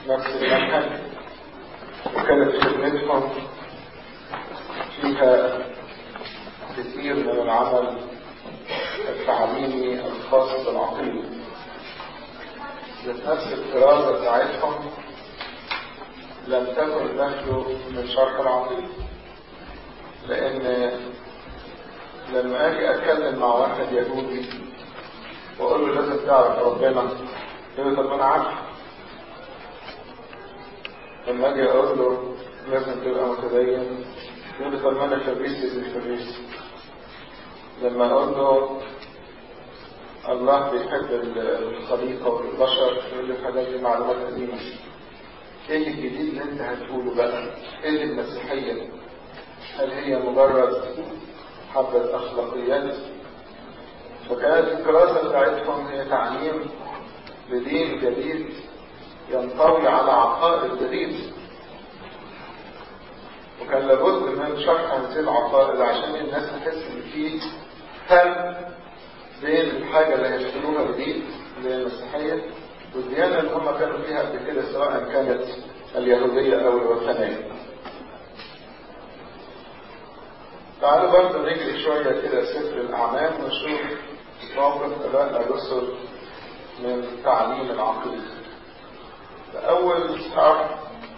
نفس المنهج وكانت خدمتهم فيها كثير من العمل التعليمي الخاص بالعقيدة ذات نفس الدراسة بتاعتهم لم تكن نخلو من شرح العقيدة لأن لما أجي أتكلم مع واحد يهودي وأقول له لازم تعرف ربنا يقول لي طب ما أنا عارف لما أجي أقول له لازم تبقى متدين يقول لي طب ما أنا فريسي زي فريسي لما أقول له الله بيحب الخليقة والبشر يقول لي الحاجات دي معلومات قديمة ايه الجديد اللي انت هتقوله بقى ايه المسيحية هل هي مجرد حبة اخلاقيات فكانت الكراسة بتاعتهم هي تعليم لدين جديد ينطوي على عقائد جديد وكان لابد من شرح هذه العقائد عشان الناس تحس ان في فرق بين الحاجة اللي هيشتروها جديد اللي هي المسيحية والديانة اللي هم كانوا فيها قبل كده سواء كانت اليهودية أو الوثنية. تعالوا برضه نجري شوية كده سفر الأعمال ونشوف موقف أبائنا الرسل من تعليم العقيدة. أول إصحاح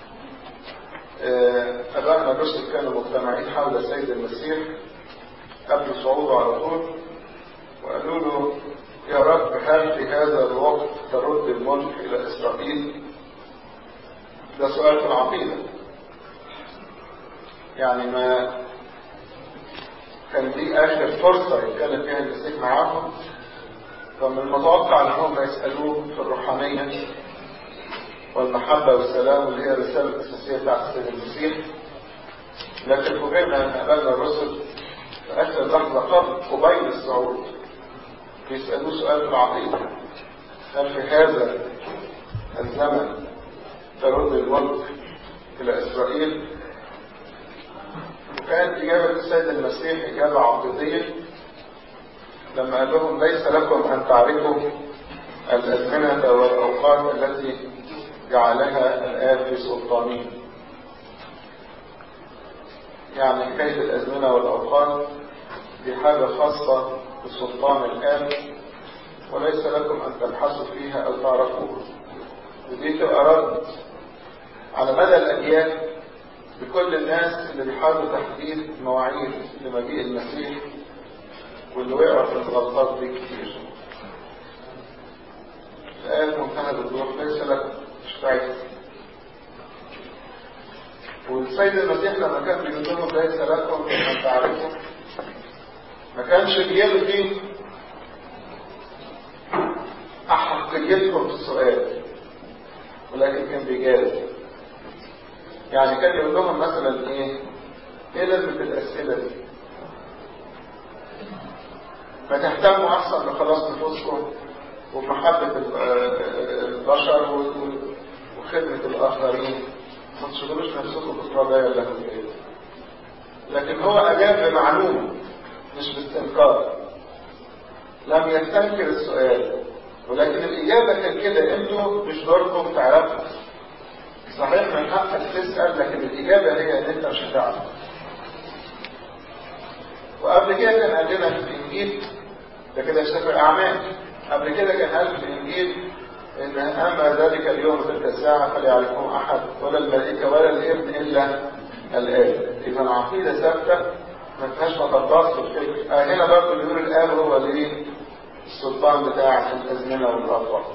أبائنا الرسل كانوا مجتمعين حول السيد المسيح قبل صعوده على طول وقالوا له يا رب هل في هذا الوقت ترد الملك إلى إسرائيل ده سؤال في العقيدة يعني ما كان دي آخر فرصة يتكلم فيها المسيح معاهم فمن المتوقع أنهم يسألوه في الروحانية والمحبة والسلام اللي هي الرسالة الأساسية بتاعت السيد المسيح لكن فوجئنا أن أبانا الرسل في آخر لحظة قبل قبيل الصعود بيسألوه سؤال في العقيدة هل في هذا الزمن ترد الملك إلى إسرائيل وكانت إجابة السيد المسيح إجابة عقيدية لما قال لهم ليس لكم أن تعرفوا الأزمنة والأوقات التي جعلها الآب في سلطانه يعني حكاية الأزمنة والأوقات دي حاجة خاصة بسلطان الآب وليس لكم أن تبحثوا فيها أو تعرفوها ودي تبقى رد على مدى الأجيال بكل الناس اللي بيحاولوا تحديد مواعيد لمجيء المسيح واللي وقعوا في الغلطات دي كتير. الآية منتهى الوضوح ليس لكم مش بتاعتكم. والسيد المسيح لما كان بيقول لهم ليس لكم أن تعرفوا ما كانش بيلغي أحقيتكم في السؤال ولكن كان بيجاوب يعني كان يقول لهم مثلا ايه ايه لازمة الأسئلة دي ما تهتموا أحسن بخلاص نفوسكم ومحبة البشر وخدمة الآخرين ما تشغلوش نفسكم بالقضايا اللاهوتية لكن هو أجاب بمعلومة مش باستنكار لم يستنكر السؤال ولكن الإجابة كان كده انتوا مش دوركم تعرفوا صحيح من حقك تسأل لكن الإجابة هي ان انت مش هتعرف وقبل كده كان قال لنا في الإنجيل ده كده سفر أعمال قبل كده كان قال في الإنجيل إن أما ذلك اليوم تلك الساعة فليعرفهم أحد ولا الملائكة ولا الابن إلا الآب إذا العقيدة ثابتة ما فيهاش مطبات في الفكر آه هنا برضه بيقول الآب هو الايه السلطان بتاع الأزمنة والأوقات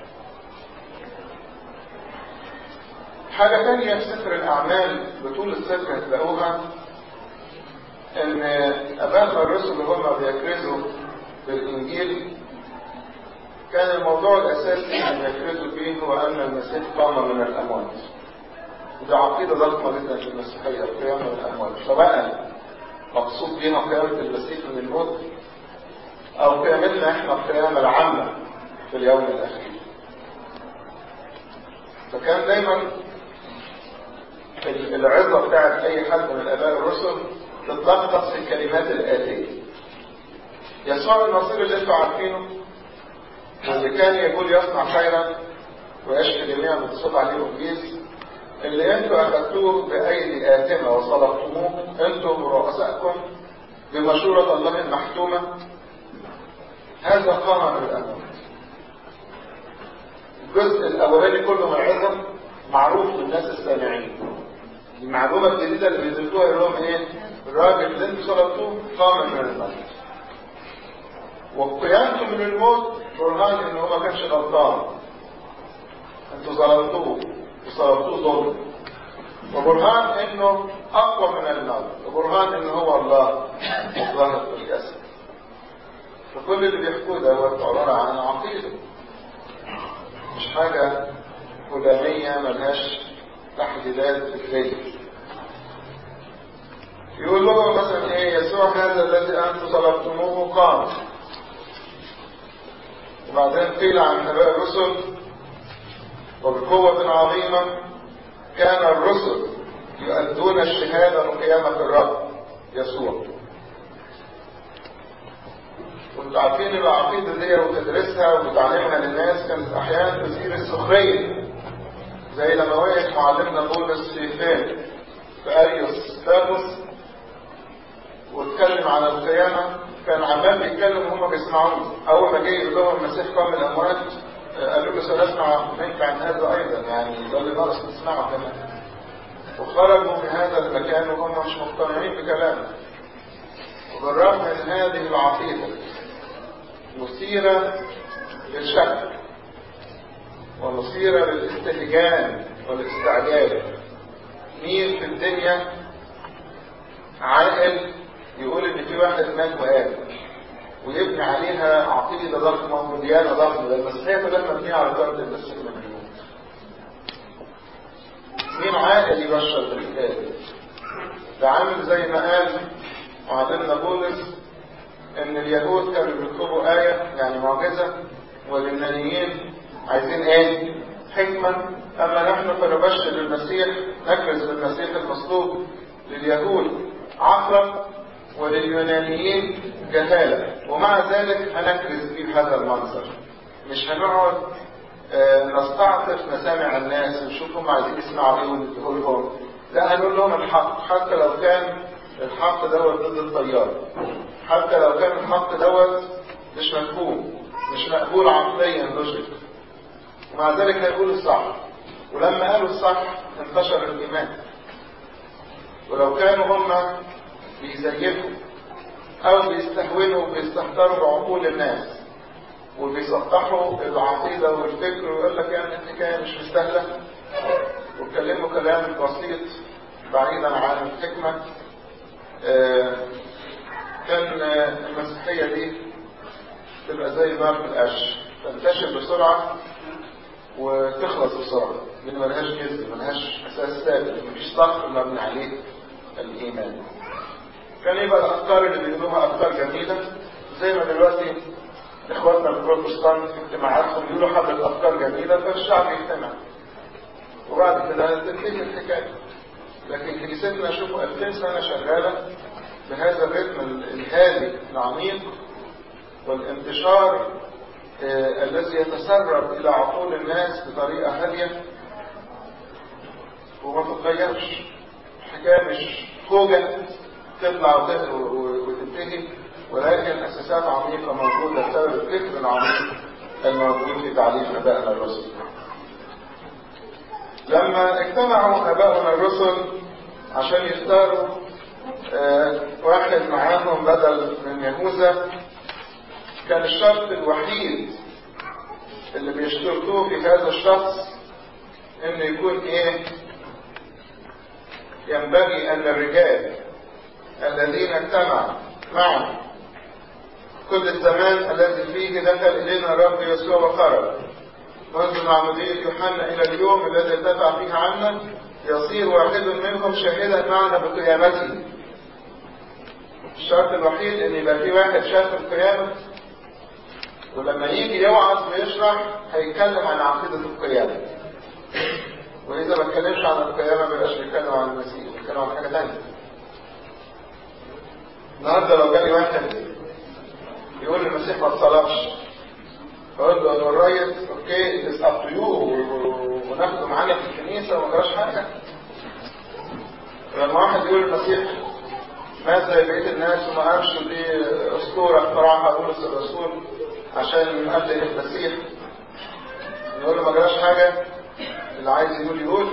حاجة تانية في سفر الأعمال بطول السفر هتلاقوها إن أبانا الرسل هم بيكرزوا بالإنجيل كان الموضوع الأساسي اللي بيكرزوا فيه هو أن المسيح قام من الأموات. ودي عقيدة ضخمة جدا في المسيحية القيام من الأموات سواء مقصود بيها قيامة المسيح من الموت أو قيامتنا إحنا القيامة العامة في اليوم الأخير. فكان دايما العظة بتاعت أي حد من الآباء الرسل تتلخص في الكلمات الآتية. يسوع المصير اللي انتوا عارفينه واللي كان يقول يصنع خيرا ويشفي جميع المتصل عليه ابليس اللي انتوا اخذتوه بايدي اثمه وصلبتموه انتم ورؤسائكم بمشورة الله المحتومة هذا قام من الامر الجزء الاولاني كله من العظم معروف للناس السامعين المعلومة الجديدة اللي بيزيدوها يقول لهم ايه الراجل اللي انتوا صلبتوه قام من الموت وقيامته من الموت برهان ان هو ما كانش غلطان انتوا ظلمتوه وصلبتوه ظلم وبرهان انه اقوى من الموت وبرهان انه هو الله الظاهر في الجسد فكل اللي بيحكوه ده هو عباره عن عقيده مش حاجه كلاميه ملهاش تحديدات فكريه يقول له مثلا ايه يسوع هذا الذي انتم طلبتموه قام وبعدين قيل عن اباء الرسل وبقوة عظيمة كان الرسل يؤدون الشهادة بقيامة الرب يسوع وانتوا عارفين العقيدة دي وتدرسها وتعلمها للناس كانت احيانا تثير السخرية زي لما وقف معلمنا بولس في فين في اريوس باغوس واتكلم على القيامة كان عمال بيتكلم وهم بيسمعوه اول ما جه يقول لهم المسيح قام من الاموات قالوا له سنسمع منك عن هذا ايضا يعني ده اللي ناقص نسمعه كمان وخرجوا من هذا المكان وهم مش مقتنعين بكلامه وبالرغم من هذه العقيدة مثيرة للشك ومثيرة للاستهجان والاستعجاب مين في الدنيا عاقل يقول ان في واحد مات وقام ويبني عليها عقيدة ضخمة وديانة ضخمة لأن المسيحية كلها مبنية على فرد المسيح المجنون مين عاقل يبشر بالحكاية ده عامل زي ما قال معلمنا بولس ان اليهود كانوا بيطلبوا آية يعني معجزة واليونانيين عايزين ايه حكمة اما نحن فنبشر المسيح نكرز بالمسيح المصلوب لليهود عقلا ولليونانيين جهالة ومع ذلك هنكرز فيه هذا المنظر مش هنقعد آه نستعطف مسامع الناس ونشوف هم عايزين يسمعوا ايه ونديه لهم لا هنقول لهم الحق حتى لو كان الحق دوت ضد التيار حتى لو كان الحق دوت مش مفهوم مش مقبول عقليا لوجيك ومع ذلك هيقولوا الصح ولما قالوا الصح انتشر الايمان ولو كانوا هم بيزيفوا او بيستهونوا وبيستهتروا بعقول الناس وبيسطحوا العقيدة والفكر ويقول لك يعني الحكاية مش مستاهلة ويتكلموا كلام بسيط بعيدا عن الحكمة آه كان المسيحية دي تبقى زي نار في القش تنتشر بسرعة وتخلص بسرعة لأن ملهاش جذب ملهاش أساس ثابت مفيش سقف مبني عليه الإيمان كان يبقى الأفكار اللي بيقولوها أفكار جميلة زي ما دلوقتي إخواتنا البروتستانت في اجتماعاتهم يقولوا حبة أفكار جميلة فالشعب يجتمع وبعد كده تنتهي الحكاية لكن كنيستنا شوفوا 2000 سنة شغالة بهذا الرتم الهادي العميق والانتشار آه الذي يتسرب إلى عقول الناس بطريقة هادية وما تتغيرش الحكاية مش خوجة تطلع وتنتهي ولكن أساسات عميقة موجودة بسبب الفكر العميق الموجود في تعليم أبائنا الرسل لما اجتمعوا أبائنا الرسل عشان يختاروا آه واحد معاهم بدل من يهوذا كان الشرط الوحيد اللي بيشترطوه في هذا الشخص انه يكون ايه ينبغي ان الرجال الذين اجتمعوا معه كل الزمان الذي فيه دخل الينا الرب يسوع وخرج منذ معمودية يوحنا الى اليوم الذي ارتفع فيه عنا يصير واحد منهم شاهدا معنا بقيامته الشرط الوحيد ان يبقى في واحد شاف القيامة ولما يجي يوعظ ويشرح هيتكلم عن عقيدة القيامة وإذا ما اتكلمش عن القيامة ما يبقاش بيتكلم عن المسيح بيتكلم عن حاجة تانية النهارده لو جالي واحد يقول المسيح ما اتصلبش فقول له انا رايت اوكي اتس اب تو يو وناخده معانا في الكنيسة وما جراش حاجة لما واحد يقول المسيح مات زي بقية الناس وما قامش ودي أسطورة اخترعها بولس الرسول عشان يقلل المسيح نقول له ما جراش حاجة اللي عايز يقول يقول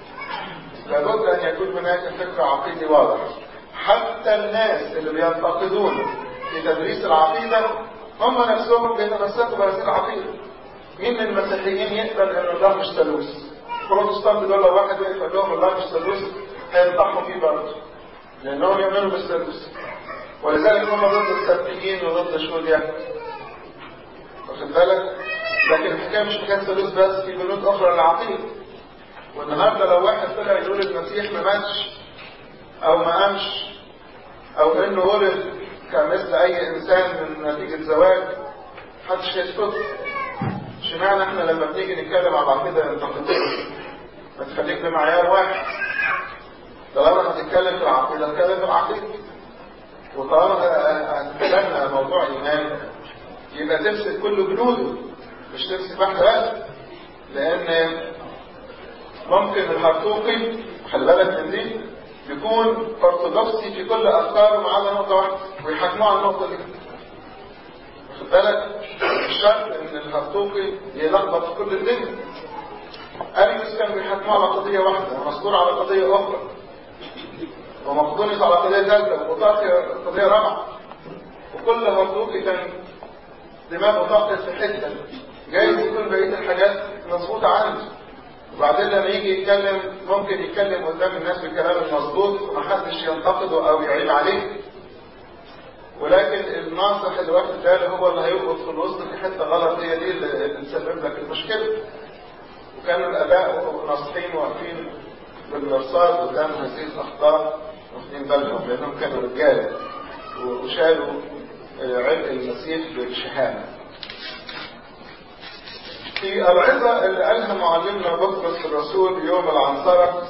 لابد أن يكون هناك فكر عقيدي واضح حتى الناس اللي بينتقدون في تدريس العقيدة هم نفسهم بيتمسكوا بهذه العقيدة مين من المسيحيين يقبل ان الله مش ثالوث؟ البروتستانت دول لو واحد يقف قال لهم الله مش ثالوث هينطحوا فيه برضه لانهم يؤمنوا بالثالوث ولذلك هم ضد السبتيين وضد شوية واخد بالك؟ لكن الحكايه مش حكايه ثالوث بس في بنود اخرى للعقيده والنهارده لو واحد طلع يقول المسيح ما ماتش او ما قامش او انه ولد كمثل اي انسان من نتيجه زواج محدش هيسكت اشمعنى احنا لما بنيجي نتكلم على العقيده ينتقدونا ما تخليك بمعيار واحد طالما هتتكلم في العقيده اتكلم في العقيده وطالما هتتكلم موضوع ايمان يبقى تمسك كل جنوده مش تمسك واحده بس لان ممكن الهرطوقي خلي بالك من دي يكون ارثوذكسي في كل افكاره ما عدا نقطه واحده ويحاكموه على النقطه دي واخد بالك الشرط ان الهرطوقي يلخبط في كل الدنيا اريوس كان بيحكموا على قضيه واحده ومذكور على قضيه اخرى ومقدونيس على قضيه ثالثه وطاقي قضيه رابعه وكل هرطوقي كان دماغه طاقت في حته جايز يكون بقيه الحاجات مظبوطه عنده وبعدين لما يجي يتكلم ممكن يتكلم قدام الناس بالكلام المظبوط ومحدش ينتقده او يعيب عليه ولكن الناصح اللي واخد باله هو اللي هيقف في الوسط في حته غلط هي دي اللي تسبب لك المشكله وكانوا الاباء والناصحين واقفين بالمرصاد قدام هذه الاخطاء واخدين بالهم لانهم كانوا رجاله وشالوا عبء المسيح بالشهامه في العظة اللي قالها معلمنا بطرس الرسول يوم العنصرة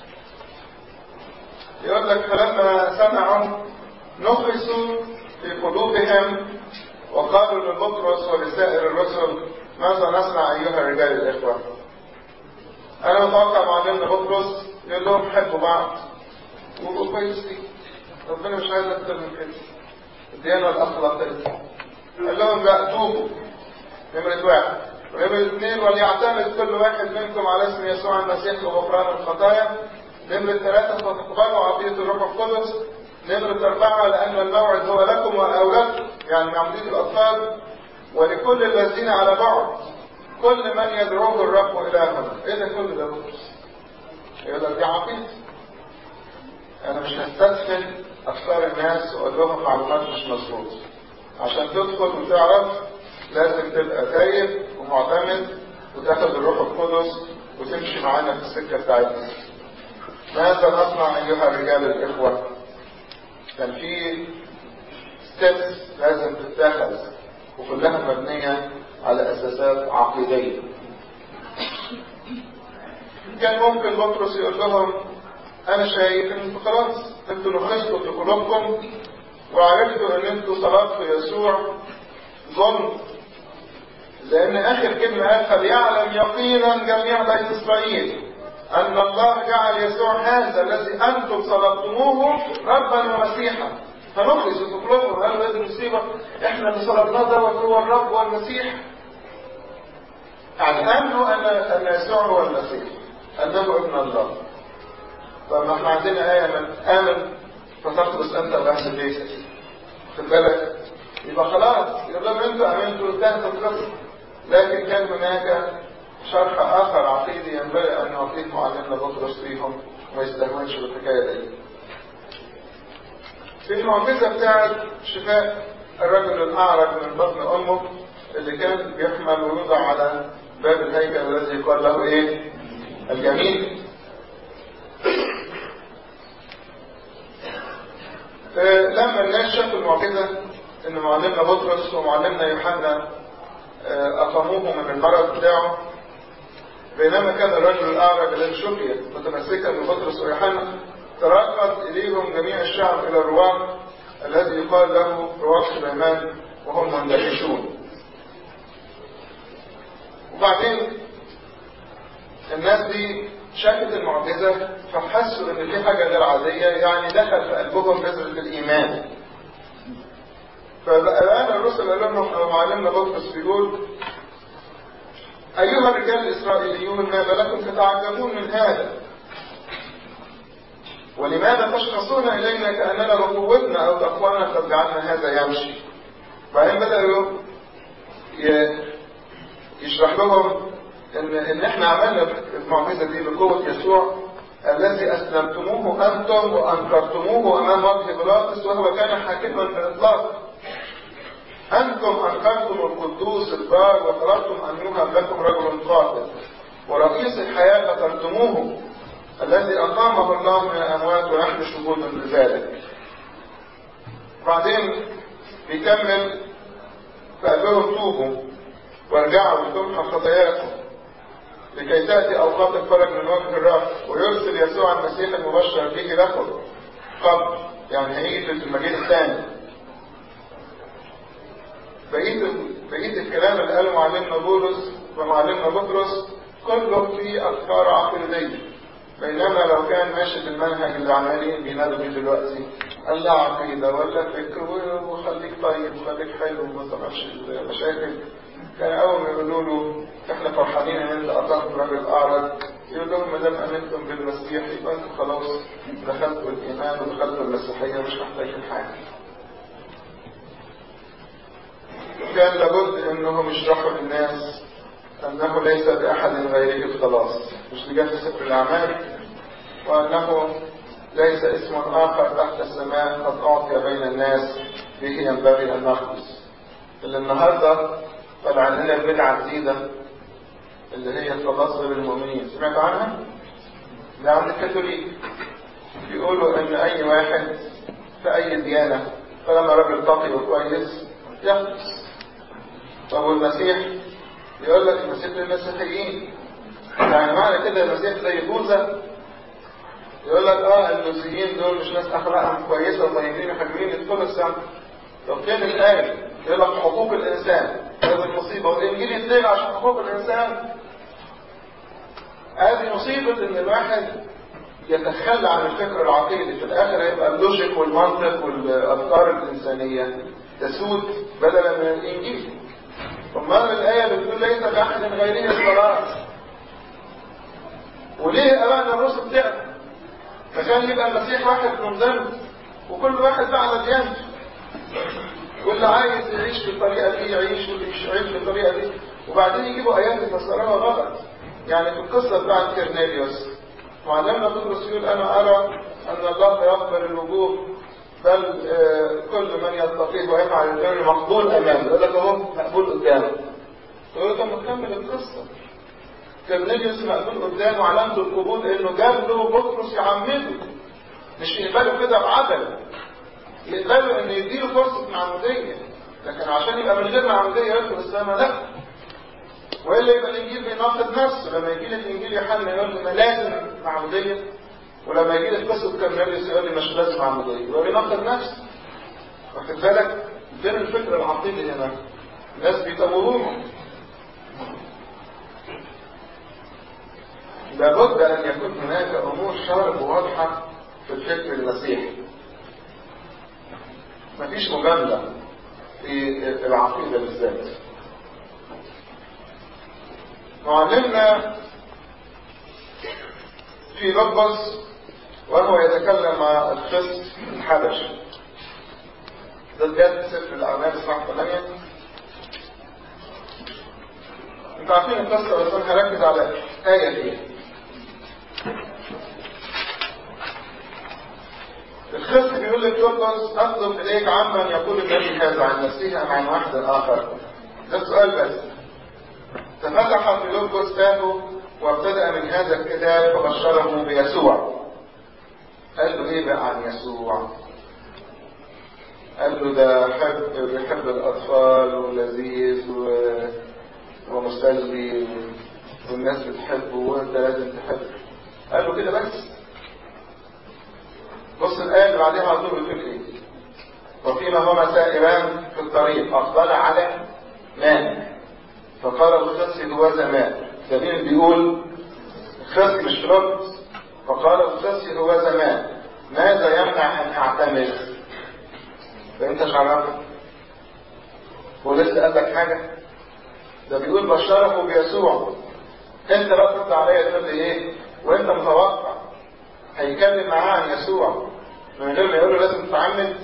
يقول لك فلما سمعوا نخسوا في قلوبهم وقالوا لبطرس ولسائر الرسل ماذا نصنع أيها الرجال الإخوة أنا متوقع معلمنا بطرس يقول لهم حبوا بعض وقولوا كويسين ربنا مش عايز أكتر من كده الديانة الأخلاقية قال لهم لا توبوا نمرة واحد ونمرة اثنين وليعتمد كل واحد منكم على اسم يسوع المسيح وغفران الخطايا نمرة ثلاثة فتقبلوا عطية الروح القدس نمرة أربعة لأن الموعد هو لكم وأولادكم يعني معمودية الأطفال ولكل الذين على بعد كل من يدعوه الرب إلهنا إيه ده كل ده بطرس؟ يقول لك دي عقيدة أنا مش هستدخل أفكار الناس وأقول لهم معلومات مش مظبوطة عشان تدخل وتعرف لازم تبقى تايب ومعتمد وتاخد الروح القدس وتمشي معانا في السكة بتاعتنا ماذا نصنع أيها الرجال الإخوة كان في ستيبس لازم تتاخذ وكلها مبنية على أساسات عقيدية كان ممكن بطرس يقول لهم أنا شايف إن انتوا خلاص انتوا نخستوا في قلوبكم وعرفتوا إن انتوا صلاتوا يسوع ظلم لأن آخر كلمة قال فليعلم يقينا جميع بني إسرائيل أن الله جعل يسوع هذا الذي أنتم صلبتموه ربا ومسيحا فنخلص في قلوبهم قالوا هذه المصيبة إحنا اللي صلبناه دوت هو الرب والمسيح يعني آمنوا أن أن يسوع هو المسيح أنه ابن الله طب ما احنا عندنا آية من آمن فتخلص أنت وأهل بيتك خد بالك يبقى خلاص يقول لهم أنتوا آمنتوا انتهت القصة لكن كان هناك شرح آخر عقيدي ينبغي أن يعطيه معلمنا بطرس فيهم وما يستهونش بالحكاية دي. في المعجزة بتاعت شفاء الرجل الأعرج من بطن أمه اللي كان بيحمل ويوضع على باب الهيكل الذي يقال له إيه؟ الجميل. لما الناس شافوا المعجزة إن معلمنا بطرس ومعلمنا يوحنا أقاموه من المرض بتاعه بينما كان الرجل الأعرج الذي شفي متمسكا ببطرس ويوحنا تراقب إليهم جميع الشعب إلى الرواق الذي يقال له رواق سليمان وهم مندهشون وبعدين الناس دي شافت المعجزة فحسوا ان في حاجة غير عادية يعني دخل في قلبهم بذرة الإيمان فالآن الرسل قال لهم أو معلمنا بطرس بيقول أيها الرجال الإسرائيليون ماذا لكم تتعجبون من هذا ولماذا تشخصون إلينا كأننا بقوتنا أو تقوانا قد جعلنا هذا يمشي بعدين بدأوا يشرح لهم إن, إن إحنا عملنا المعجزة دي بقوة يسوع الذي أسلمتموه أنتم وأنكرتموه أمام وجه بيلاطس وهو كان حاكما بالإطلاق أنتم أنكرتم القدوس البار وطلبتم أن يوهب لكم رجل قاتل ورئيس الحياة قتلتموه الذي أقامه الله من الأموات ونحن شهود لذلك بعدين بيكمل فقال لهم توبوا وارجعوا لتمحى خطاياكم لكي تأتي أوقات الفرج من وجه الرب ويرسل يسوع المسيح المبشر به لكم قبل يعني هيجي في المجيء الثاني بقية بقية الكلام اللي قاله معلمنا بولس ومعلمنا بطرس كله فيه أفكار عقيدية بينما لو كان ماشي في المنهج اللي عمالين بينادوا بيه دلوقتي قال لا عقيدة ولا فكر وخليك طيب وخليك حلو وما تبقاش المشاكل كان أول ما يقولوا له إحنا فرحانين إن أنت قطعت راجل أعرج يقول لهم ما دام آمنتم بالمسيح يبقى أنتم خلاص دخلتوا الإيمان ودخلتوا المسيحية مش محتاجين حاجة. كان لابد انهم يشرحوا للناس انه ليس باحد غيره الخلاص مش اللي في سفر الاعمال وانه ليس اسم اخر تحت السماء قد اعطي بين الناس به ينبغي ان نخلص اللي النهارده طلع لنا بدعه جديده اللي هي الخلاص غير المؤمنين سمعت عنها؟ ده عند الكاثوليك بيقولوا ان اي واحد في اي ديانه طالما راجل تقي وكويس يخلص طب والمسيح يقول لك المسيح للمسيحيين يعني معنى كده المسيح زي بوذا يقول لك اه المسيحيين دول مش ناس اخلاقهم كويسه وطيبين وحلوين يدخلوا السما طب فين الايه؟ يقول لك حقوق الانسان هذه المصيبه والانجيل يتلغى عشان حقوق الانسان هذه مصيبه ان الواحد يتخلى عن الفكر العقيدي في الاخر هيبقى اللوجيك والمنطق والافكار الانسانيه تسود بدلا من الانجيل امال الايه بتقول ليس باحد غيره الصلاه وليه ابائنا الرسل تعب فكان يبقى المسيح واحد من ذنب وكل واحد بقى على ديانته واللي عايز يعيش بالطريقه دي يعيش واللي مش يعيش بالطريقه دي وبعدين يجيبوا ايات يفسروها غلط يعني في القصه بتاعت كيرنيليوس معلمنا بطرس يقول انا ارى ان الله يقبل الوجوه بل آه كل من يتقيه ويفعل البر مقبول امامه يقول لك اهو مقبول قدامه تقول له طب ما تكمل القصه كرنيليوس مقبول قدامه علامه القبول انه جاب له بطرس يعمده مش يقبله كده بعدل يقبله ان يديله فرصه معموديه لكن عشان يبقى من غير معموديه يدخل السماء لا والا يبقى الانجيل بيناقض نفسه لما يجي لي الانجيل يوحنا يقول لي ما لازم معموديه ولما يجي لي قصه كرنيليوس يقول لي مش لازم عموديه يبقى بيناقض نفسه واخد بالك فين الفكر العقيدي هنا الناس بيتوهوهم لابد ان يكون هناك امور شارب واضحه في الفكر المسيحي مفيش مجامله في العقيده بالذات معلمنا في لبس وهو يتكلم مع الخص الحبشي ده بجد سفر الاعمال اصحاح 8 انتوا عارفين القصه بس انا هركز على ايه فيها الخص بيقول لفيلبس اطلب اليك عمن يقول النبي هذا عن نفسه ام عن واحد اخر ده السؤال بس ففتح فيلبس فاه وابتدأ من هذا الكتاب فبشره بيسوع قال له ايه بقى عن يسوع قال له ده حب بيحب الاطفال ولذيذ و... ومسلي والناس بتحبه وانت لازم تحبه قال له كده بس بص الآية اللي بعدها على طول بتقول ايه وفيما هما سائران في الطريق أقبل على ماء فقال الخص جواز ماء دليل بيقول خصي مش فلوبس فقال خصي هو زمان ماذا يمنع ان اعتمد فانت شعرك هو لسه قال لك حاجه ده بيقول بشره بيسوع انت بقى ترد عليا تقول لي ايه وانت متوقع هيتكلم معاه عن يسوع من غير ما يقول له لازم تتعمد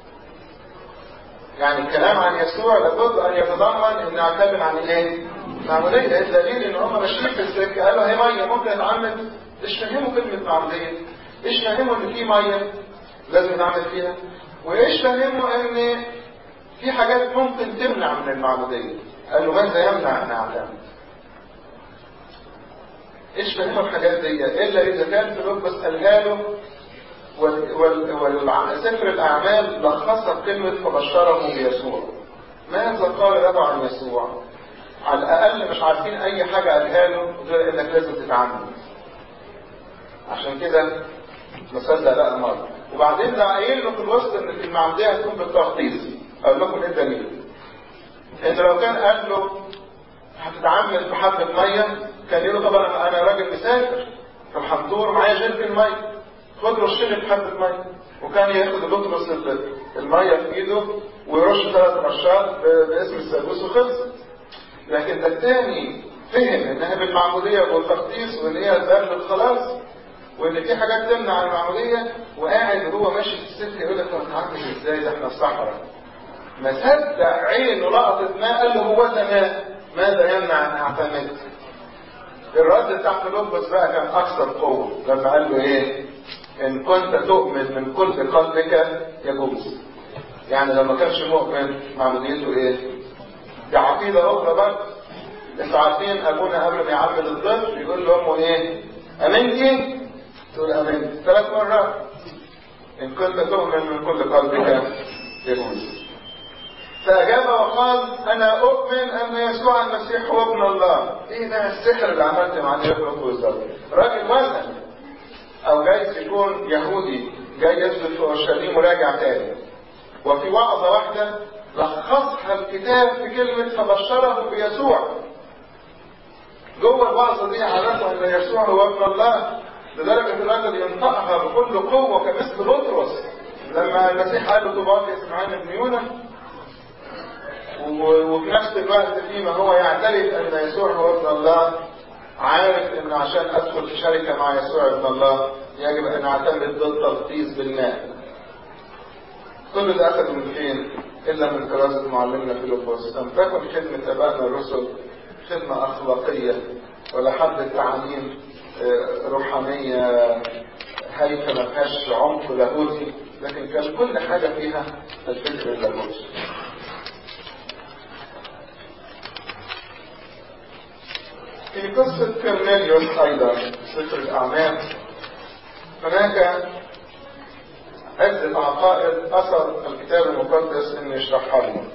يعني الكلام عن يسوع لابد ان يتضمن ان اتكلم عن ايه؟ معمودية الدليل ان هم ماشيين في السكه قالوا هي ميه ممكن اتعمد ايش فهموا كلمه معموديه؟ ايش فهموا ان في ميه لازم نعمل فيها؟ وايش فهموا ان في حاجات ممكن تمنع من المعموديه؟ قالوا ماذا يمنع ان اعتمد؟ ايش فهموا الحاجات دي؟ الا اذا كان فيلبس قالها له وسفر الأعمال لخصها بكلمة فبشره بيسوع ماذا قال له عن يسوع على الأقل مش عارفين أي حاجة قالها له غير إنك لازم تتعمد عشان كده مصدق لا مرة وبعدين ده قايل له في الوسط إن في المعمودية هتكون بالتخطيط أقول لكم إيه الدليل إن لو كان قال له هتتعمد بحبة مية كان يقول له طبعا أنا راجل مسافر في الحنطور معايا جيركن مية خد رشني بحبة مية وكان ياخد بطرس المية في ايده ويرش ثلاث رشات باسم السادوس وخلصت لكن ده الثاني فهم انها بالمعمودية والتخطيص وان هي الباب للخلاص وان في حاجات تمنع المعمودية وقاعد وهو ماشي في السكة يقول لك انا هتعمل ازاي ده احنا في صحراء ما صدق عينه لقطت ماء قال له هو ده ماء ماذا يمنع ان اعتمد الرد بتاع فيلبس بقى كان اكثر قوة لما قال له ايه ان كنت تؤمن من كل قلبك يجوز يعني لما كانش مؤمن معموديته ايه دي عقيدة اخرى بقى انتوا عارفين ابونا قبل ما يعمل الطفل يقول لامه ايه امنتي تقول امنت ثلاث مرات ان كنت تؤمن من كل قلبك يجوز فأجاب وقال أنا أؤمن أن يسوع المسيح هو ابن الله. إيه ده السحر اللي عملت مع اليهود بالظبط؟ راجل وزن او جايز يكون يهودي جاي يسجد في اورشليم وراجع تاني وفي وعظة واحدة لخصها الكتاب في كلمة فبشره بيسوع جوه الوعظة دي عرفوا ان يسوع هو ابن الله لدرجة الراجل ينطقها بكل قوة كمثل بطرس لما المسيح قال له طباق يا سمعان بن يونا وفي نفس الوقت فيما هو يعترف ان يسوع هو ابن الله عارف ان عشان ادخل في شركة مع يسوع ابن الله يجب ان اعتمد بالتغطيس بالماء كل ده اخذ من فين الا من كراسة معلمنا فيلبس لم تكن خدمة ابائنا الرسل خدمة اخلاقية ولا حد تعليم روحانية هايفة ما فيهاش عمق لاهوتي لكن كان كل حاجة فيها الفكر اللاهوتي في قصة كرنيليوس أيضا سفر الأعمال هناك عدة عقائد أثر الكتاب المقدس إن يشرحها لنا.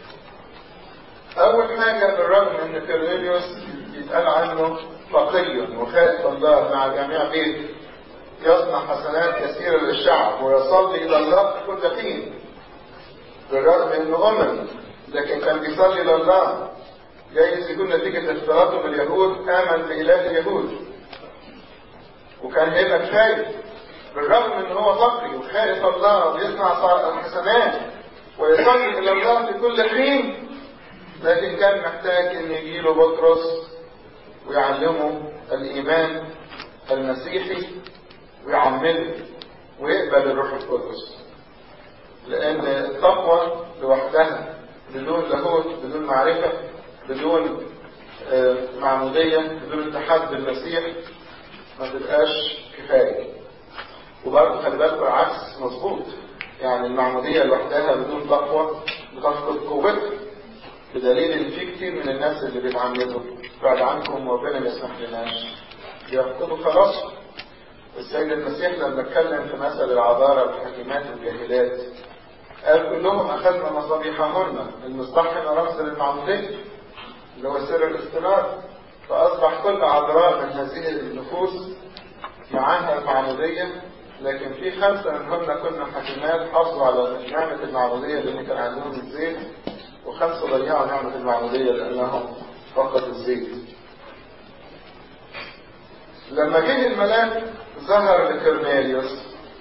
أول حاجة بالرغم إن كرنيليوس يتقال عنه فقي وخائف الله مع جميع بيته يصنع حسنات كثيرة للشعب ويصلي إلى الله في كل حين بالرغم إنه أمم لكن كان بيصلي لله جايز يكون نتيجة اختلاطه باليهود آمن بإله اليهود وكان هيبقى خايف بالرغم ان هو فقري وخائف الله ويصنع حسنات ويصلي الى الله في كل حين لكن كان محتاج ان يجيله بطرس ويعلمه الايمان المسيحي ويعمله ويقبل الروح القدس لان التقوى لوحدها بدون لاهوت بدون معرفه بدون معمودية بدون اتحاد بالمسيح ما تبقاش كفاية وبرضه خلي بالكم العكس مظبوط يعني المعمودية لوحدها بدون تقوى بتفقد قوتها بدليل ان في كتير من الناس اللي بيتعمدوا بعد عنكم وربنا ما يسمح لناش بيفقدوا خلاص السيد المسيح لما اتكلم في مثل العذارى والحكيمات والجاهلات قال كلهم اخذنا مصابيحهن المصباح رمز للمعموديه اللي هو سر الاستنار فأصبح كل عذراء من هذه النفوس معاها المعمودية لكن في خمسة منهن كنا حكيمات حافظوا على نعمة المعمودية لأن كان عندهم الزيت وخمسة ضيعوا نعمة المعمودية لأنهم فقدوا الزيت لما جه الملاك ظهر لكرنيليوس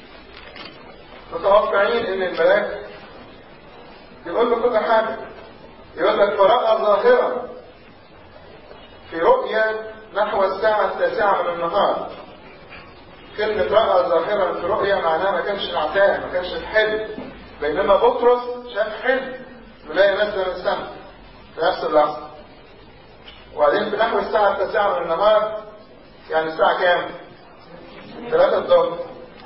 متوقعين ان الملاك يقول له كل حاجة يقول لك فرأى ظاهرا في رؤيا نحو الساعة التاسعة من النهار كلمة رأى ظاهرا في رؤيا معناها ما كانش العتاه ما كانش الحلم بينما بطرس شاف حلم ملاقي نازلة من السماء في نفس اللحظة وبعدين في نحو الساعة التاسعة من النهار يعني الساعة كام؟ ثلاثة الظهر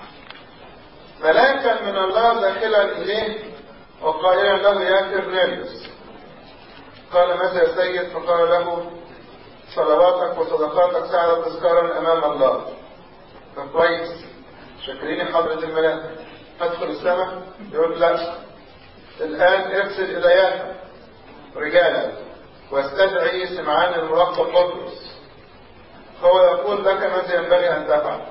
ملاكا من الله داخلا إليه وقائلا له يا كرنيليوس قال ماذا يا سيد فقال له صلواتك وصدقاتك ساعدت تذكارا أمام الله فكويس شاكرين حضرة الملاك أدخل السماء يقول لا الآن ارسل إليك رجالا واستدعي سمعان الملقب بطرس هو يقول لك ماذا ينبغي أن تفعل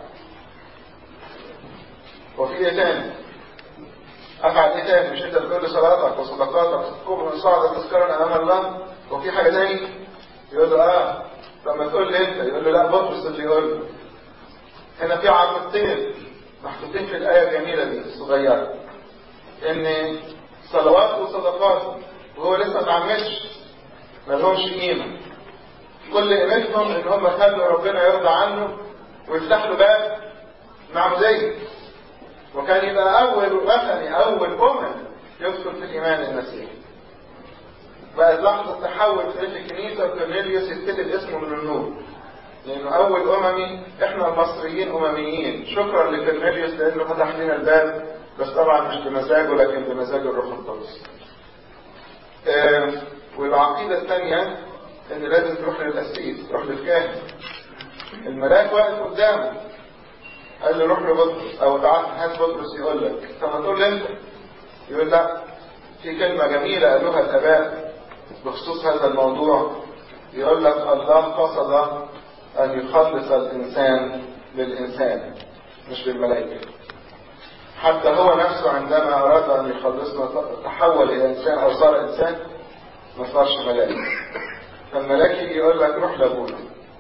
وفي ايه تاني افعل ايه تاني مش انت بتقول لي صلاتك وصدقاتك كبر من صعد تذكرا امام الله وفي حاجه تاني يقول له اه طب ما تقول لي انت يقول له لا بطرس اللي يقول له هنا في عقدتين محطوطين في الايه الجميله دي الصغيره ان صلوات وصدقات وهو لسه ما اتعمدش ما لهمش قيمه كل قيمتهم ان هم خلوا ربنا يرضى عنه ويفتح له باب معموديه وكان يبقى أول وثني أول أمم يدخل في الإيمان المسيحي. بقت لحظة تحول في الكنيسة وكورنيليوس يكتب اسمه من النور. لأنه أول أممي إحنا المصريين أمميين، شكرا لكورنيليوس لأنه فتح لنا الباب بس طبعا مش بمزاجه لكن بمزاج الروح القدس. آه والعقيدة الثانية إن لازم تروح للقسيس، تروح للكاهن. الملاك واقف قدامه قال له روح لبطرس او تعال هات بطرس يقول لك طب ما تقول لي انت يقول لا في كلمه جميله قالوها الاباء بخصوص هذا الموضوع يقول لك الله قصد ان يخلص الانسان بالانسان مش بالملائكه حتى هو نفسه عندما اراد ان يخلصنا تحول الى انسان او صار انسان ما صارش ملائكه فالملاك يجي يقول لك روح لابونا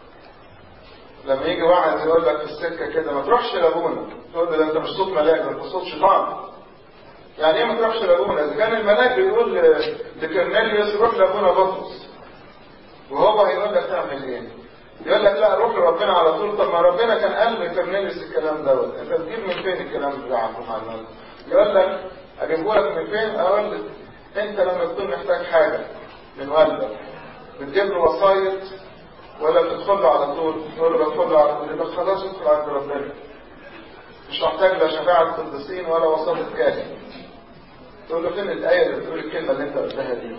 لما يجي واحد يقول لك في السكه كده ما تروحش لابونا تقول له ده انت مش صوت ملاك ده انت صوت شيطان يعني ايه ما تروحش لابونا اذا كان الملاك بيقول لكرنيليوس روح لابونا بطرس وهو هيقول لك تعمل ايه يقول لك لا روح لربنا على طول طب ما ربنا كان قال لكرنيليوس الكلام دوت انت بتجيب من فين الكلام بتاعك محمد يقول لك اجيبه لك من فين اقول لك انت لما تكون محتاج حاجه من والدك بتجيب له وصاية ولا بتدخل له على طول تقول له بدخل له على طول يبقى خلاص ادخل عند ربنا مش محتاج لا شفاعة القديسين ولا وساطة كاهن تقول له فين الآية اللي بتقول الكلمة اللي أنت قلتها دي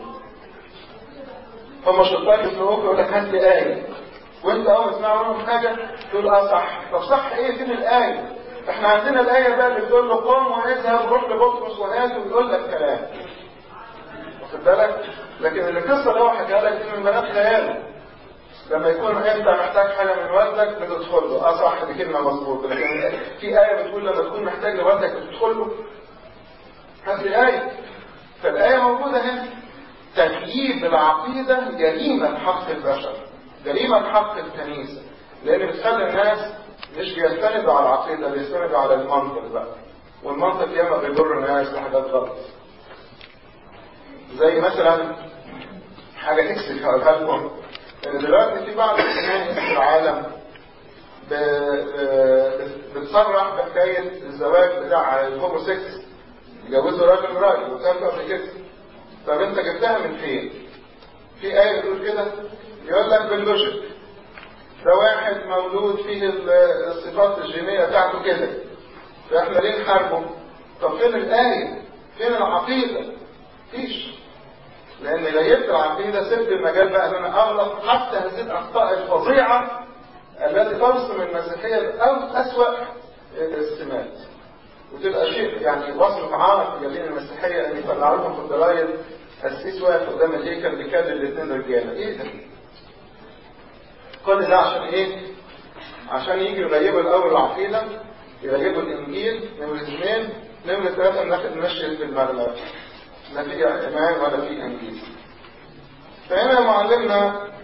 هم شيطان يسمعوك يقول لك هات لي آية وأنت أول ما تسمع منهم حاجة تقول أه صح طب صح إيه فين الآية احنا عندنا الآية بقى اللي بتقول له قم واذهب روح لبطرس وهات ويقول لك كلام واخد بالك لكن القصة اللي هو حكاها لك دي من بنات خياله لما يكون انت محتاج حاجه من والدك بتدخل له اه صح دي كلمه مظبوطه لكن في ايه بتقول لما تكون محتاج لوالدك بتدخل له هات لي ايه فالايه موجوده هنا تغييب العقيده جريمه حق البشر جريمه حق الكنيسه لان بتخلي الناس مش بيستندوا على العقيده بيستندوا على المنطق بقى والمنطق ياما بيضر الناس لحاجات غلط زي مثلا حاجه تكسف هقولها لكم ان دلوقتي في بعض الكنائس في العالم بتصرح بحكايه الزواج بتاع الهوموسيكس يجوزوا راجل وراجل وكان قبل كده طب انت جبتها من فين؟ في ايه بتقول كده يقول لك باللوجيك ده واحد مولود فيه الصفات الجينيه بتاعته كده فاحنا ليه نحاربه؟ طب فين الايه؟ فين العقيده؟ مفيش لان غيبت العقيدة سبت المجال بقى ان انا اغلط حتى هذه الاخطاء الفظيعة التي ترسم المسيحية او اسوأ السمات وتبقى شيء يعني وصف عار في جبين المسيحية ان يطلعوا لهم في الجرايد السيس واقف قدام الهيكل بيكلم الاثنين رجاله ايه ده؟ كل ده عشان ايه؟ عشان يجي يغيبوا الاول العقيدة يغيبوا الانجيل نمرة اثنين نمرة ثلاثة ناخد نمشي في المغلب لا في إيمان ولا في إنجيل فهنا معلمنا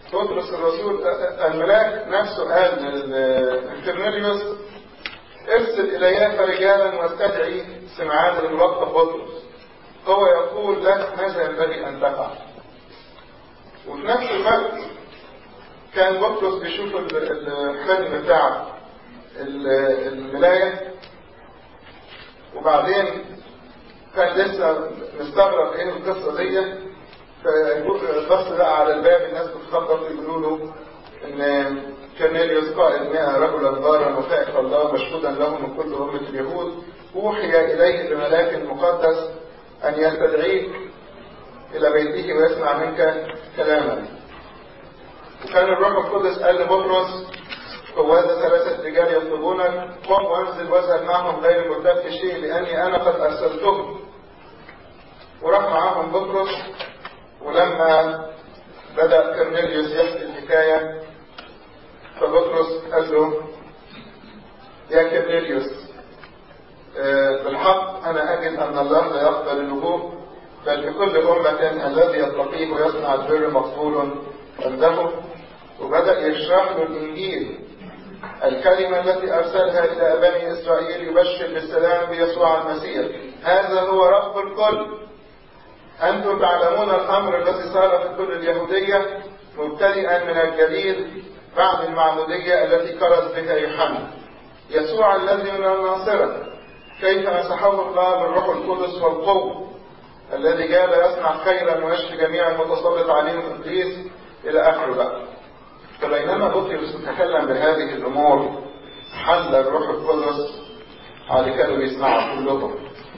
بطرس الرسول الملاك نفسه قال لكرنيليوس ارسل الي رجالا واستدعي سمعان الملقب بطرس هو يقول لك ماذا ينبغي ان تفعل وفي نفس الوقت كان بطرس بيشوف الحلم بتاع الملاية وبعدين كان لسه مستغرب ايه القصة دي فبص بقى على الباب الناس بتخبط يقولوا له ان كرنيليوس قائد 100 رجلا بارا وخائف الله مشهودا له من كل أمة اليهود أوحي إليه بملاك مقدس أن يستدعيك إلى بيته ويسمع منك كلاما وكان الروح القدس قال لبطرس قوات ثلاثة رجال يطلبونك قم وانزل واذهب معهم غير مرتب في شيء لأني أنا قد أرسلتهم وراح معاهم بطرس ولما بدأ كرنيليوس يحكي الحكاية فبطرس قال له يا كرنيليوس آه بالحق أنا أجد أن الله لا يقبل الوجوه بل في كل أمة الذي يتقيه ويصنع البر مقبول عنده وبدأ يشرح له الإنجيل الكلمة التي أرسلها إلى بني إسرائيل يبشر بالسلام بيسوع المسيح هذا هو رب الكل أنتم تعلمون الأمر الذي صار في كل اليهودية مبتدئا من الجليل بعد المعمودية التي كرز بها يوحنا يسوع الذي من الناصرة كيف مسحه الله بالروح القدس والقوة الذي جاء يصنع خيرا ويشفي جميع المتسلط عليهم ابليس الى اخره بقى فبينما بطرس يتكلم بهذه الامور حل الروح القدس على كانوا بيسمعوا كلهم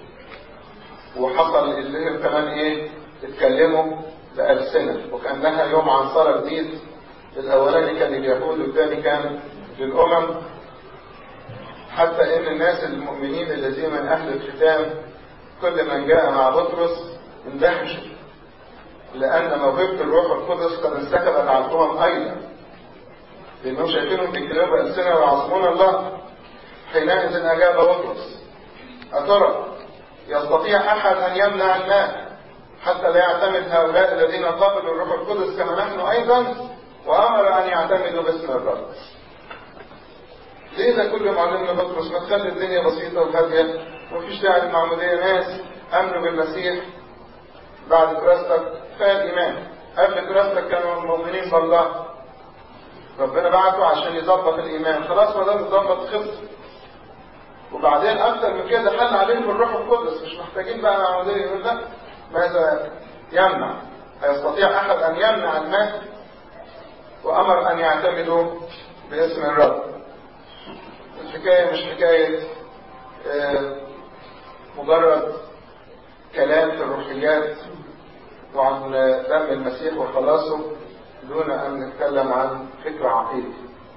وحصل انهم كمان ايه اتكلموا بألسنة وكأنها يوم عنصرة جديد الأولاني كان اليهود والثاني كان للأمم حتى إن الناس المؤمنين الذين من أهل الختام كل من جاء مع بطرس اندهشوا لأن موهبة الروح القدس قد انسكبت على الأمم أيضا لأنهم شايفينهم بيتكلموا بألسنة ويعظمون الله حينئذ أجاب بطرس أترى يستطيع أحد أن يمنع الماء حتى لا يعتمد هؤلاء الذين قبلوا الروح القدس كما نحن أيضا وأمر أن يعتمدوا باسم الرب ليه ده كل معلمنا بطرس ما تخلي الدنيا بسيطة وهادية ومفيش داعي للمعمودية ناس آمنوا بالمسيح بعد دراستك كفاية الإيمان قبل دراستك كانوا مؤمنين بالله ربنا بعته عشان يظبط الإيمان خلاص ما دام اتظبط خلص وبعدين أكتر من كده حل عليهم الروح القدس مش محتاجين بقى معمودية يقول لا ماذا يمنع هيستطيع أحد أن يمنع الماء وأمر أن يعتمدوا باسم الرب الحكاية مش حكاية آه مجرد كلام في الروحيات وعن دم المسيح وخلاصه دون أن نتكلم عن فكر عقيدي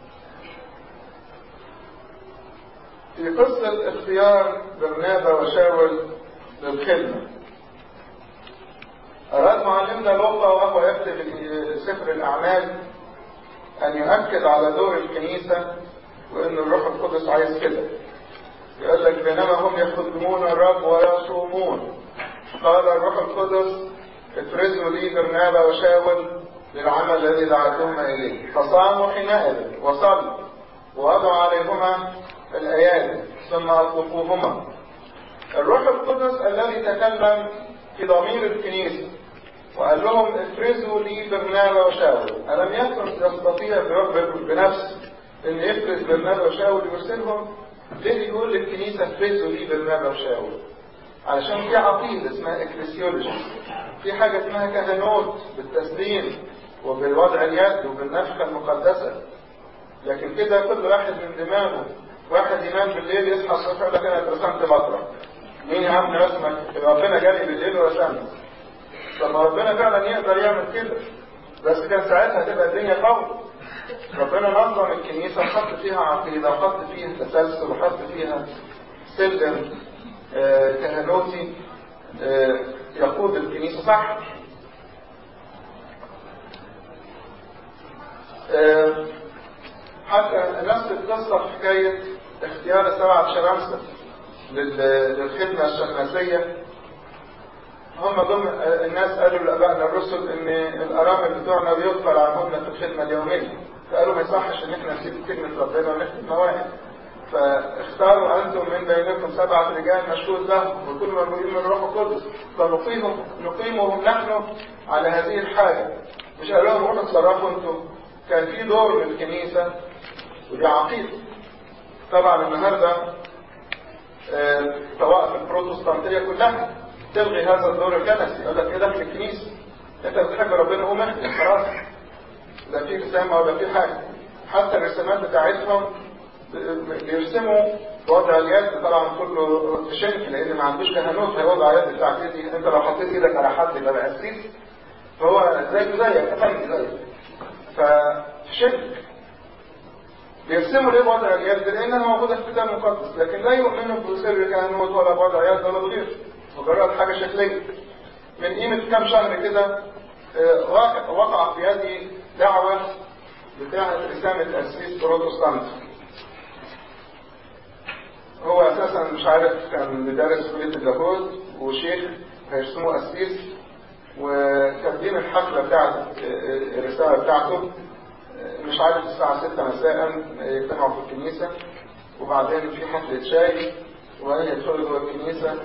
في قصة اختيار برنابا وشاول للخدمة أراد معلمنا لوقا وهو يكتب سفر الأعمال أن يؤكد على دور الكنيسة وأن الروح القدس عايز كده يقول لك بينما هم يخدمون الرب ويصومون قال الروح القدس افرزوا لي برنابا وشاول للعمل الذي دعتهم إليه فصاموا حينئذ وصلوا ووضعوا عليهما الآيات ثم أطلقوهما الروح القدس الذي تكلم في ضمير الكنيسة وقال لهم افرزوا لي برنابا وشاول ألم يكن يستطيع برب بنفسه أن يفرز برنابا وشاول ويرسلهم ليه يقول للكنيسة افرزوا لي برنابا وشاول علشان في عقيدة اسمها اكليسيولوجي في حاجة اسمها كهنوت بالتسليم وبالوضع اليد وبالنفخة المقدسة لكن كده كل واحد من دماغه واحد ينام بالليل يصحى الصبح يقول لك انا رسمت بطرة مين يا عم رسمك ربنا جالي بالليل ورسمت طب ما ربنا فعلا يقدر يعمل كده بس كان ساعتها تبقى الدنيا قوي ربنا نظم الكنيسة وحط فيها عقيدة وحط فيها تسلسل وحط فيها سلم آه كهنوتي آه يقود الكنيسة صح آه حتى نفس القصة في حكاية اختيار سبعة شمامسة للخدمة الشماسية هم ضمن الناس قالوا لابائنا الرسل ان الارامل بتوعنا بيغفر عنهن في الخدمه اليوميه فقالوا ما يصحش ان احنا نسيب كلمه ربنا ونخدم مواهب فاختاروا انتم من بينكم سبعه رجال مشهود لهم وكل مملوئين من الروح القدس فنقيمهم نقيمهم نحن على هذه الحاجه مش قالوا لهم روحوا اتصرفوا انتم كان في دور للكنيسه ودي عقيده طبعا النهارده طوائف البروتستانتيه كلها تلغي هذا الدور الكنسي يقول لك ايه دخل الكنيسه انت بتحب ربنا قوم اخدم خلاص لا في رسامه ولا في حاجه حتى الرسامات بتاعتهم بيرسموا وضع اليد طبعا كله في شرك لان ما عندوش كهنوت هيوضع يد بتاعت ايدي انت لو حطيت ايدك على حد يبقى قسيس فهو زيه زيك افندي زيك ففي شرك بيرسموا ليه وضع اليد لانها موجوده في الكتاب المقدس لكن لا يؤمنوا بسر كهنوت ولا وضع يد ولا غيره مجرد حاجه شكليه من قيمه كام شهر كده وقع في يدي دعوه بتاعه رساله تاسيس بروتستانت هو اساسا مش عارف كان بيدرس كليه اللاهوت وشيخ هيرسموه قسيس وكاتبين الحفله بتاعت الرساله بتاعته مش عارف الساعه 6 مساء يجتمعوا في الكنيسه وبعدين في حفله شاي وبعدين يدخلوا جوه الكنيسه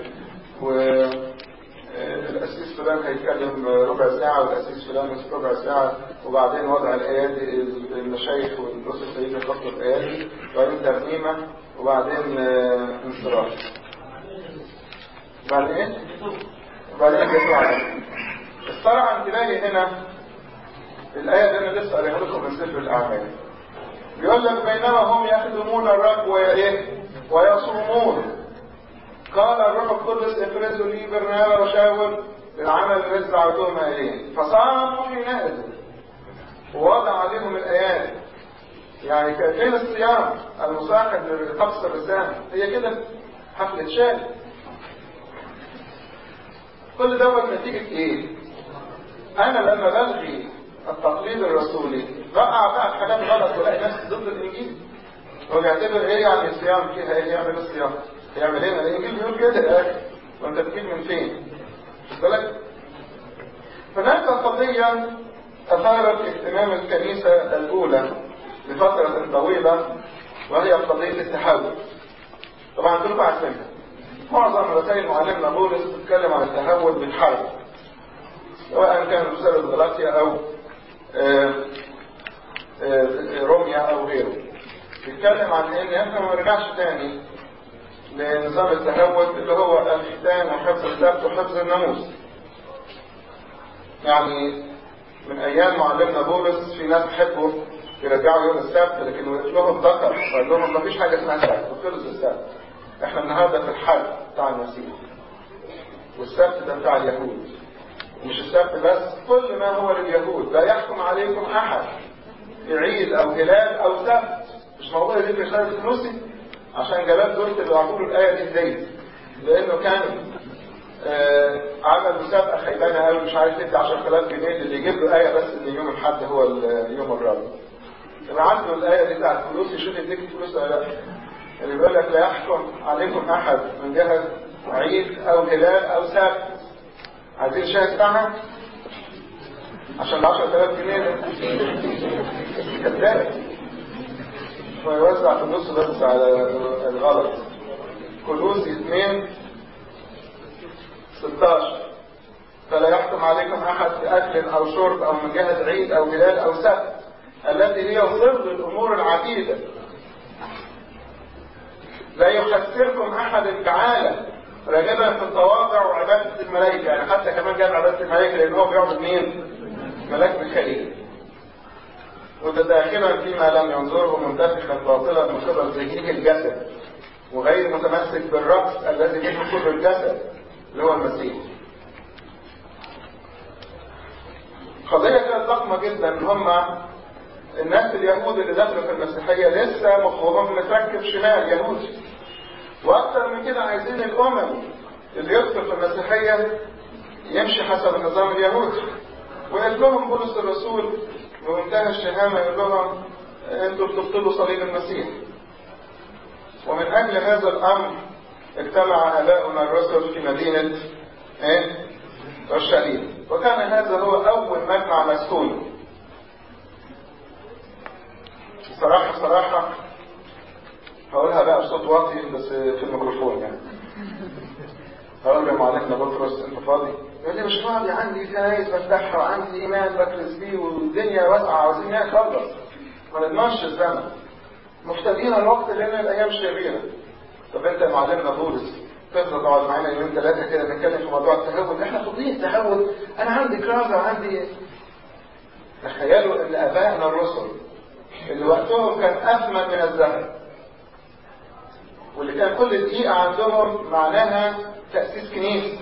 والاسيس فلان هيتكلم ربع ساعه والاسيس فلان ربع ساعه وبعدين وضع الايادي المشايخ والاسس هيجي يحطوا الايادي وبعدين ترنيمه وبعدين انصراف بعدين ايه؟ وبعدين يطلع الصراحه انتباهي هنا الآية اللي أنا لسه قاريها لكم من سفر الأعمال بيقول لك بينما هم يخدمون الرب وإيه؟ ويصومون قال الروح القدس افرزوا لي برنامج وشاول للعمل الذي دعوتهم إليه فصاموا حينئذ ووضع عليهم الآيات يعني كيفين الصيام المصاحب لطقس الرسالة هي كده حفلة شاي كل دوت نتيجة ايه؟ أنا لما بلغي التقليد الرسولي بقع بقى في حاجات غلط ولاقي نفسي ضد الإنجيل هو بيعتبر إيه يعني الصيام فيها إيه يعمل الصيام؟ يعمل إيه؟ الإنجيل بيقول كده يا أخي وأنت بتجيب من فين؟ خد بالك؟ هناك قضية أثارت اهتمام الكنيسة الأولى لفترة طويلة وهي قضية التحول. طبعا كلكم عارفينها. معظم رسائل معلمنا بولس بتتكلم عن التحول بالحرب. سواء كان رسالة غلاطيا أو آآ آآ روميا أو غيره. بيتكلم عن إن إحنا ما نرجعش تاني لنظام التهود اللي هو الختان وحفظ السبت وحفظ الناموس. يعني من ايام معلمنا بولس في ناس حبوا يرجعوا يوم السبت لكن وقف لهم ذكر قال لهم ما فيش حاجه اسمها سبت وخلص السبت احنا النهارده في الحج بتاع المسيح والسبت ده بتاع اليهود مش السبت بس كل ما هو لليهود لا يحكم عليكم احد في عيد او هلال او سبت مش موضوع دي في رساله الفلوسي عشان جلال دول بيعطوا له الايه دي ازاي لانه كان آه عمل مسابقه خيبانه قوي مش عارف يدي 10000 جنيه اللي يجيب له ايه بس ان يوم الاحد هو اليوم الرابع. يبقى عنده الايه دي بتاعت فلوس يشوف يديك فلوس ولا لا. اللي بيقول لك لا يحكم عليكم احد من جهه عيد او هلال او سبت. عايزين شاهد بتاعها؟ عشان ال 10000 جنيه ده كذاب. هو يوزع فلوسه بس على الغلط. كلوسي اثنين 16 فلا يحكم عليكم احد باكل او شرب او من جهه عيد او هلال او سبت التي هي سر الامور العتيده لا يحسركم احد تعالى راغبا في التواضع وعباده الملائكه يعني حتى كمان جاب عباده الملائكه لان هو بيعبد مين؟ ملاك ميخائيل متداخلا فيما لم ينظره منتفخا باطلا من قبل ذهنه الجسد وغير متمسك بالرأس الذي به كل الجسد اللي هو المسيح قضية كانت ضخمة جدا ان هم الناس اليهود اللي دخلوا في المسيحية لسه مخهم متركب شمال يهودي واكثر من كده عايزين الامم اللي يدخل في المسيحية يمشي حسب النظام اليهودي وقال لهم بولس الرسول بمنتهى الشهامة يقول لهم انتوا بتبطلوا صليب المسيح ومن اجل هذا الامر اجتمع اباؤنا الرسل في مدينة ايه؟ اورشليم وكان هذا هو اول مجمع مسكون بصراحة بصراحة هقولها بقى بصوت واطي بس في الميكروفون يعني هقول له معلمنا بطرس انت فاضي؟ يقول لي مش فاضي عندي كنايس بفتحها وعندي ايمان بكرس بيه والدنيا واسعه عاوزين نخلص ما نضمنش الزمن مفتدين الوقت لان الايام شريره طب انت يا معلمنا بولس تفضل تقعد معانا يومين ثلاثه كده نتكلم في موضوع التهود احنا فاضيين تهود انا عندي كرازه وعندي تخيلوا ان ابائنا الرسل اللي وقتهم كان اثمن من الذهب واللي كان كل دقيقه عندهم معناها تاسيس كنيسه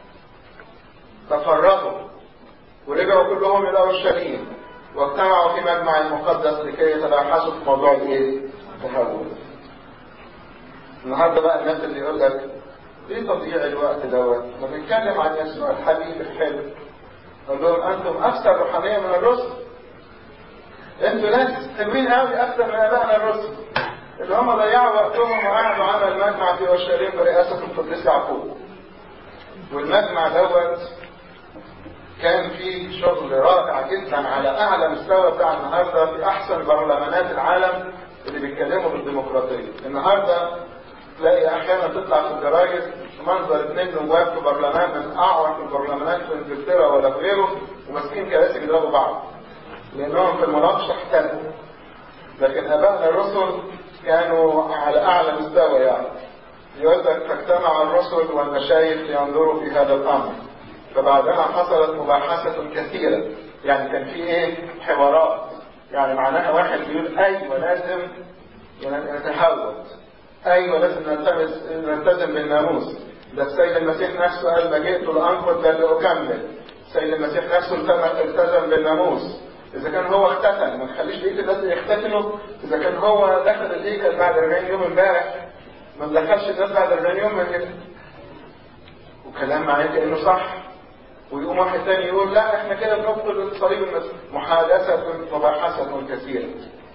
تفرغوا ورجعوا كلهم الى اورشليم واجتمعوا في مجمع المقدس لكي يتباحثوا في موضوع الايه؟ التهور. النهارده بقى الناس اللي يقول لك ليه تضييع الوقت دوت؟ احنا بنتكلم عن يسوع الحبيب الحلو. نقول لهم انتم اكثر روحانيه من الرسل. انتوا ناس حلوين قوي اكثر من ابائنا الرسل. اللي هم ضيعوا وقتهم وقعدوا على المجمع في اورشليم برئاسه القديس يعقوب. والمجمع دوت كان في شغل رائع جدا على اعلى مستوى بتاع النهارده في احسن برلمانات العالم اللي بيتكلموا بالديمقراطيه. النهارده تلاقي احيانا تطلع في الجرايد منظر اثنين نواب في برلمان من اعرف البرلمانات في انجلترا ولا في غيره وماسكين كراسي بيضربوا بعض. لانهم في المناقشه احتلوا. لكن ابائنا الرسل كانوا على اعلى مستوى يعني. يقول لك فاجتمع الرسل والمشايخ لينظروا في هذا الامر. فبعدها حصلت مباحثة كثيرة يعني كان في ايه حوارات يعني معناها واحد بيقول ايوه لازم نتحول ايوه لازم نلتمس نلتزم بالناموس ده السيد المسيح نفسه قال ما جئت لانقض بل لاكمل السيد المسيح نفسه التزم بالناموس اذا كان هو اختتن ما تخليش بقيه الناس يختتنوا اذا كان هو دخل الهيكل بعد 40 يوم امبارح ما دخلش الناس بعد 40 يوم من كده وكلام معناه كانه صح ويقوم واحد تاني يقول لا احنا كده بنبطل صليب المسيح محادثة مباحثة كثيرة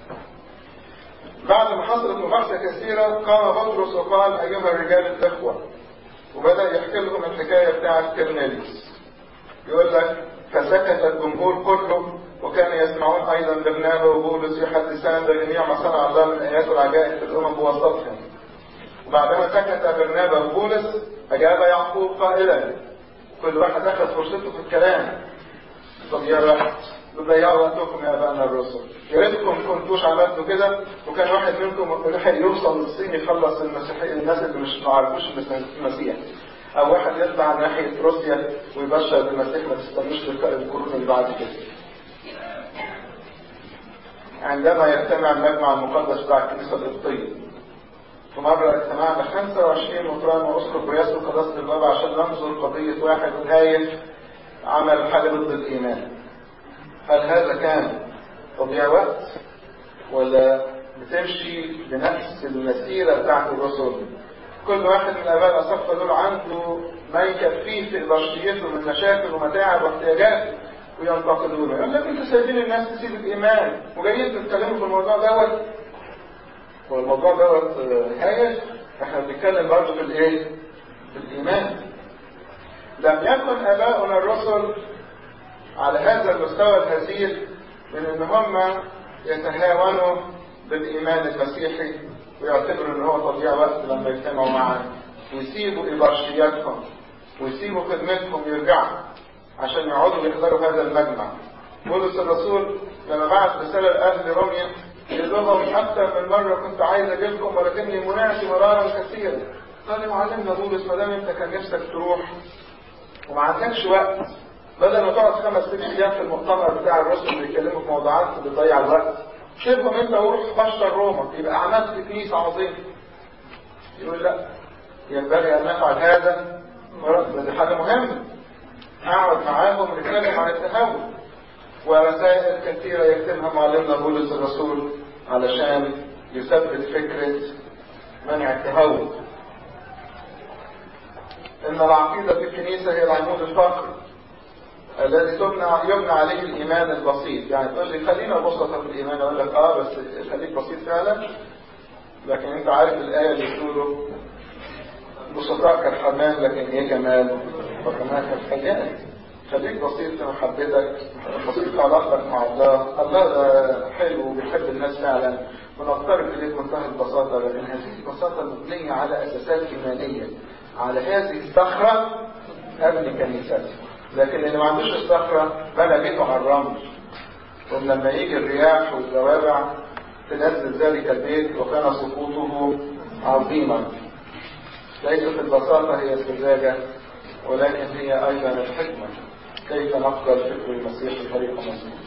بعد ما حصلت مباحثة كثيرة قام بطرس وقال أيها الرجال الإخوة وبدأ يحكي لهم الحكاية بتاعة كرنيليوس يقول لك فسكت الجمهور كله وكان يسمعون أيضا برنابا وبولس يحدثان بجميع ما صنع الله من آيات والعجائب في الأمم بوسطهم وبعدما سكت برنابا وبولس أجاب يعقوب قائلا كل واحد اخذ فرصته في الكلام تضييع وقت بتضيعوا وقتكم يا ابائنا الرسل يا ريتكم كنتوش عملتوا كده وكان واحد منكم لحق يوصل للصين يخلص المسيحيين الناس اللي مش ما عرفوش المسيح او واحد يطلع ناحيه روسيا ويبشر بالمسيح ما تستنوش القرون اللي بعد كده عندما يجتمع المجمع المقدس بتاع الكنيسه القبطيه في مرة اجتمعنا 25 مطران وأسقف برئاسة قداسة البابا عشان ننظر قضية واحد هايف عمل حاجة ضد الإيمان. هل هذا كان تضييع وقت؟ ولا بتمشي بنفس المسيرة بتاعت الرسل؟ كل واحد من الآباء الأصفة دول عنده ما يكفيه في إدارشيته من مشاكل ومتاعب واحتياجات وينتقدونه. يقول لك أنتوا سايبين الناس تسيب الإيمان وجايين تتكلموا في الموضوع دوت والموضوع دوت هايل احنا بنتكلم برضه في الايه؟ في الايمان. لم يكن اباؤنا الرسل على هذا المستوى الهزيل من ان هم يتهاونوا بالايمان المسيحي ويعتبروا ان هو تضييع وقت لما يجتمعوا معاه ويسيبوا ابرشياتهم ويسيبوا خدمتهم يرجعوا عشان يقعدوا يحضروا هذا المجمع. بولس الرسول لما بعت رساله لاهل روميا يقول لهم اكثر من مره كنت عايز اجيلكم ولكني مناعتي مرارا كثيرا قال معلمنا بولس ما دام انت كان نفسك تروح وما عندكش وقت بدل ما تقعد خمس ست ايام في المؤتمر بتاع الرسل اللي بيتكلموا في موضوعات بتضيع الوقت سيبهم انت وروح بشر روما يبقى عملت كنيسه عظيمه يقول لا ينبغي ان نفعل هذا دي حاجه مهمه اقعد معاهم نتكلم عن التهاون ورسائل كثيرة يكتبها معلمنا بولس الرسول علشان يثبت فكرة منع التهور. إن العقيدة في الكنيسة هي العمود الفقري الذي تبنى يبنى عليه الإيمان البسيط، يعني تقول لي خلينا بسطة في الإيمان أقول لك آه بس خليك بسيط فعلا لكن أنت عارف الآية اللي بتقوله بسطاء كالحمام لكن إيه كمان؟ وكمان كالحيات خليك بسيط في محبتك بسيط في علاقتك مع الله الله ده حلو وبيحب الناس فعلا ونقترب اليه بمنتهى البساطه لكن هذه البساطه مبنيه على اساسات ايمانيه على هذه الصخره ابني كنيستي لكن اللي ما عندوش الصخره بنى بيته على الرمل ولما يجي الرياح والزوابع تنزل ذلك البيت وكان سقوطه عظيما ليست البساطة هي السذاجة ولكن هي أيضا الحكمة كيف نقبل فكر المسيح بطريقة مظبوطة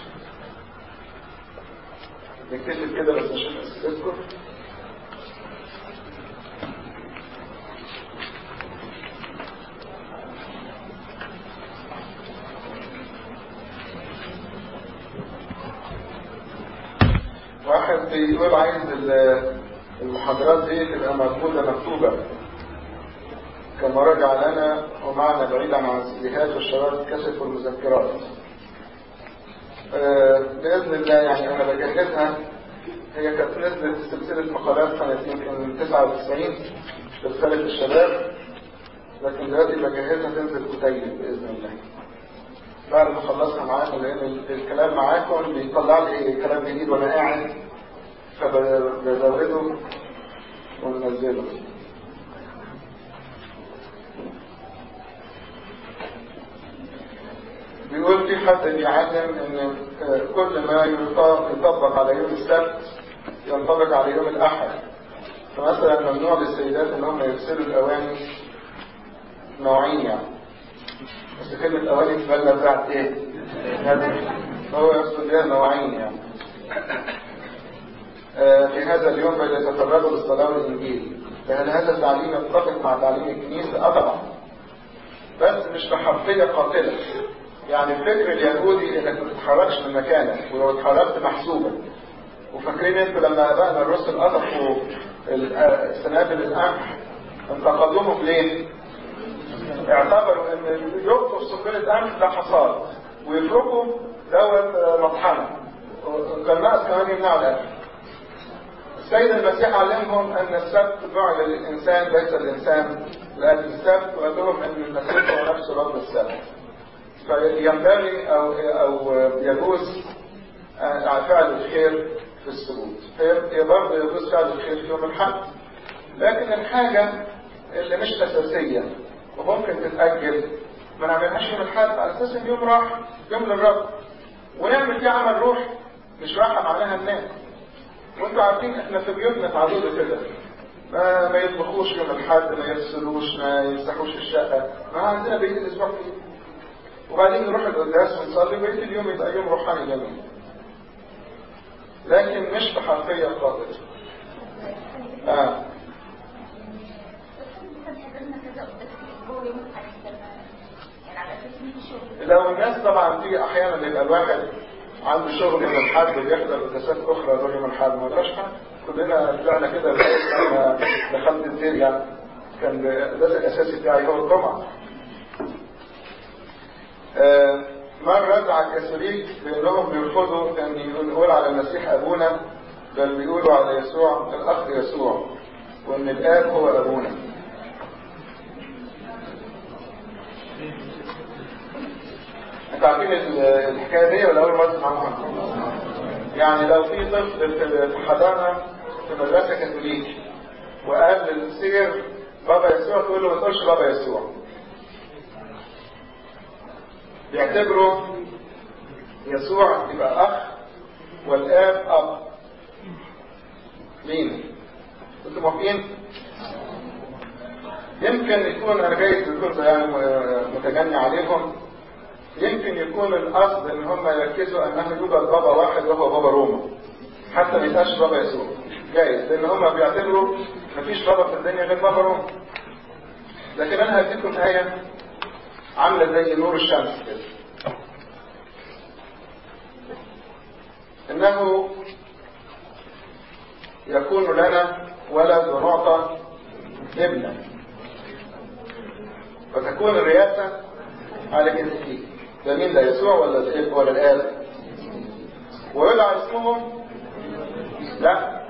نكتشف كده بس نشوف أسئلتكم واحد بيقول عايز المحاضرات دي تبقى موجودة مكتوبة كمراجع لنا ومعنا بعيدا عن السيديهات والشباب الكشف والمذكرات آه بإذن الله يعني أنا بجهزها هي كانت نزلت سلسلة مقالات سنة يمكن 99 رسالة الشباب لكن دلوقتي بجهزها تنزل كتيب بإذن الله بعد ما خلصها معاكم لأن الكلام معاكم بيطلع لي كلام جديد وأنا قاعد فبزوده وننزله بيقول في حد بيعلم ان كل ما يطبق على يوم السبت ينطبق على يوم الاحد فمثلا ممنوع للسيدات ان هم يغسلوا الاواني نوعين يعني بس كلمة اواني تبقى بتاعت ايه؟ هو يقصد بيها نوعين يعني في هذا اليوم فليتفرغوا للصلاة والإنجيل فهل هذا التعليم يتفق مع تعليم الكنيسة؟ أه طبعا بس مش بحرفية قاتلة يعني الفكر اليهودي انك ما تتحركش من مكانك ولو اتحركت محسوبة وفاكرين انتوا لما ابائنا الرسل قطفوا سنابل القمح انتقدوهم ليه؟ اعتبروا ان يقطف سنبلة قمح ده حصاد ويفركوا دوت مطحنة كان ناقص كمان يمنعوا الاكل السيد المسيح علمهم ان السبت جعل للانسان ليس الانسان لاجل السبت وقال لهم ان المسيح هو نفسه رب السبت فينبغي او او يجوز فعل الخير في السبوت هي برضه يجوز فعل الخير في يوم الحد لكن الحاجه اللي مش اساسيه وممكن تتاجل ما نعملهاش يوم الحد على اساس ان يوم راح يوم للرب ونعمل فيه عمل روح مش راحه معناها الناس وانتوا عارفين احنا في بيوتنا اتعودوا كده ما ما يطبخوش يوم الحد ما يغسلوش ما يفتحوش الشقه ما عندنا بقيه الاسبوع فيه وبعدين نروح القداس ونصلي بقيه اليوم يبقى يوم روحاني جميل لكن مش بحرفيه قاطعه اه لو الناس طبعا في احيانا بيبقى الواحد عنده شغل يوم الحد وبيحضر قداسات اخرى غير يوم الحد ما جراش حاجه كلنا طلعنا كده لما دخلت الدير يعني كان القداس الاساسي بتاعي هو الجمعه آه مرة رجع الكاثوليك بانهم بيرفضوا ان نقول على المسيح ابونا بل بيقولوا على يسوع الاخ يسوع وان الاب هو ابونا انتوا عارفين الحكايه دي ولا اول مره تسمعوها؟ يعني لو في طفل في حضانه في مدرسه كاثوليك وقال للسير بابا يسوع تقول له ما تقولش بابا يسوع بيعتبروا يسوع يبقى اخ والاب اب مين؟ انتوا موافقين؟ يمكن يكون انا جايز يكون يعني متجني عليهم يمكن يكون القصد ان هم يركزوا انه يوجد بابا واحد وهو بابا روما حتى ما يبقاش بابا يسوع جايز لان هم بيعتبروا مفيش بابا في الدنيا غير بابا روما لكن انا هديكم ايه عامله زي نور الشمس كده انه يكون لنا ولد ونعطى ابنا وتكون الرئاسه على كتفه ده مين ده يسوع ولا الاب ولا الاب ويدعى اسمهم لا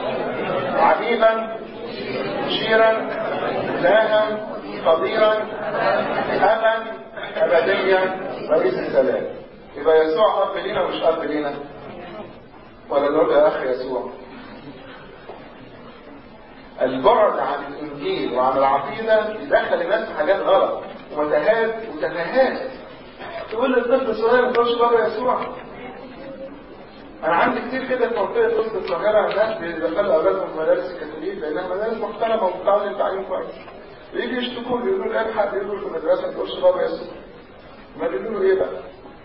عبيدا مشيرا إلها قديرا أبا أبديا رئيس السلام يبقى يسوع أب لينا ومش أب لينا ولا نقول يا أخي يسوع البعد عن الإنجيل وعن العقيدة يدخل الناس في حاجات غلط ومتاهات وتفاهات تقول للطفل الصغير ما تقولش بابا يسوع انا عندي كتير كده في منطقه وسط القاهره الناس بيدخلوا اولادهم في مدارس الكاثوليك لانها مدارس محترمه وبتعلم تعليم كويس يجي يشتكوا لي يقولوا لي الحق يقولوا في المدرسه ما تقولش بابا يسوع ما بيقولوا ايه بقى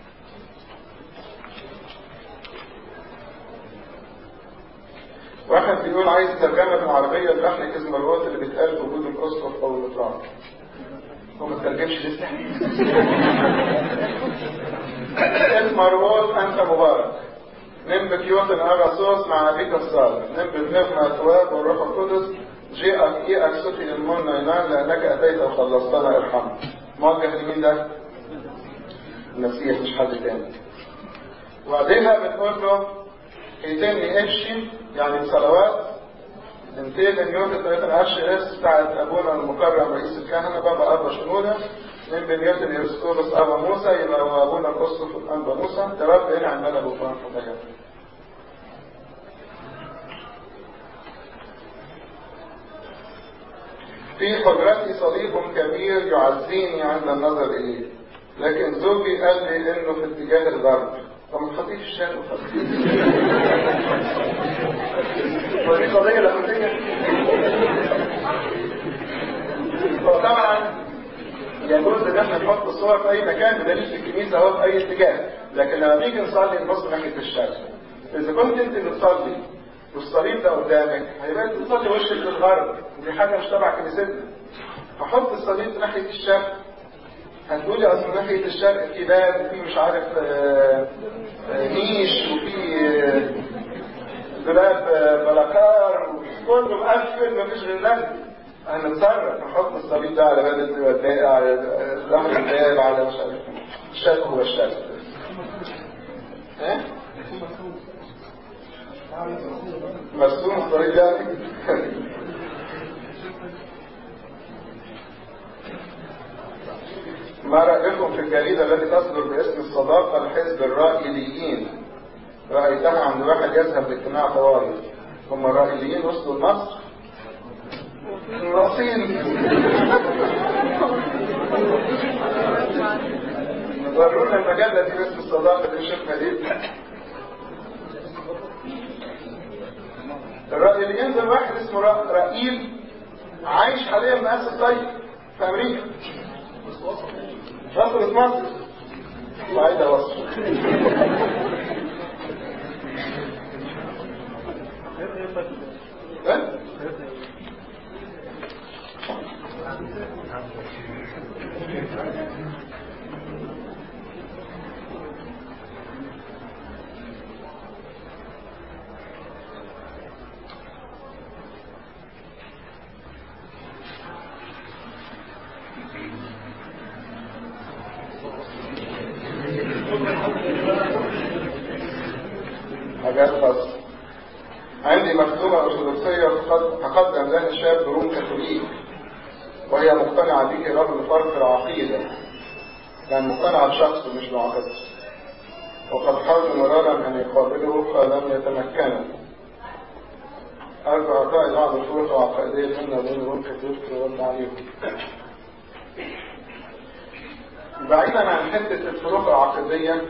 واحد بيقول عايز ترجمه بالعربيه للحن كلمه الوقت اللي بيتقال في وجود الاسقف او المطران هو ما ترجمش لسه اسم روز انت مبارك نم بكيوت الأرسوس مع أبيك الصالح نم بنغمة التواب والروح القدس جاءك إيه أكسوتي للمن نينان لأنك أتيت وخلصتنا ارحم موجه لمين ده؟ المسيح مش حد تاني وبعديها بتقول له ايتني ابشي يعني بصلوات انتين اليوم الثلاثة العشر اس بتاعت ابونا المكرم رئيس الكهنة بابا ابا شنودة من بنيات الإرسكوبس أبا موسى يبقى هو أبونا الأسقف الأنبا موسى تراب هنا عندنا غفران خطايا في حجرتي صليب كبير يعزيني عند النظر إليه لكن زوجي قال لي إنه في اتجاه الغرب طب ما تحطيه في الشارع ودي قضية لاهوتية طبعا يجوز ان احنا نحط الصور في اي مكان بدليل في الكنيسه اهو في اي اتجاه لكن لما نيجي نصلي نبص ناحيه الشرق اذا كنت انت بتصلي والصليب ده قدامك هيبقى انت بتصلي وشك للغرب ودي حاجه مش تبع كنيستنا فحط الصليب ناحيه الشرق هتقولي اصل ناحيه الشرق في باب وفي مش عارف آه، آه، نيش وفي آه، دولاب بلاكار كله مقفل مفيش غير لهب هنتصرف نحط الصليب ده على باب الباب على ظهر الباب على مش عارف الشرق هو الشرق ها؟ مرسوم الصليب يعني ما رأيكم في الجريدة التي تصدر باسم الصداقة لحزب الرائليين رأيتها عند واحد يذهب لاجتماع طوارئ هم الرائليين وصلوا لمصر ناقصين ورونا المجلة دي باسم الصداقة دي شفنا دي الرائليين دول واحد اسمه رائيل عايش حاليا مقاس الطيب في امريكا وصلت مصر وعايزة وصل ها؟ حاجات خاصة عندي مكتوبة أرثوذكسية تقدم لها شاب روم كاثوليك وهي مقتنعة به رغم فرق العقيدة يعني مقتنعة بشخصه مش بعقيدته وقد حاول مرارا أن يقابله فلم يتمكن أرجو أعطاء بعض الفروق العقائدية منا وبين روم كاثوليك ورد عليهم بعيدا عن حتة الفروق العقيدية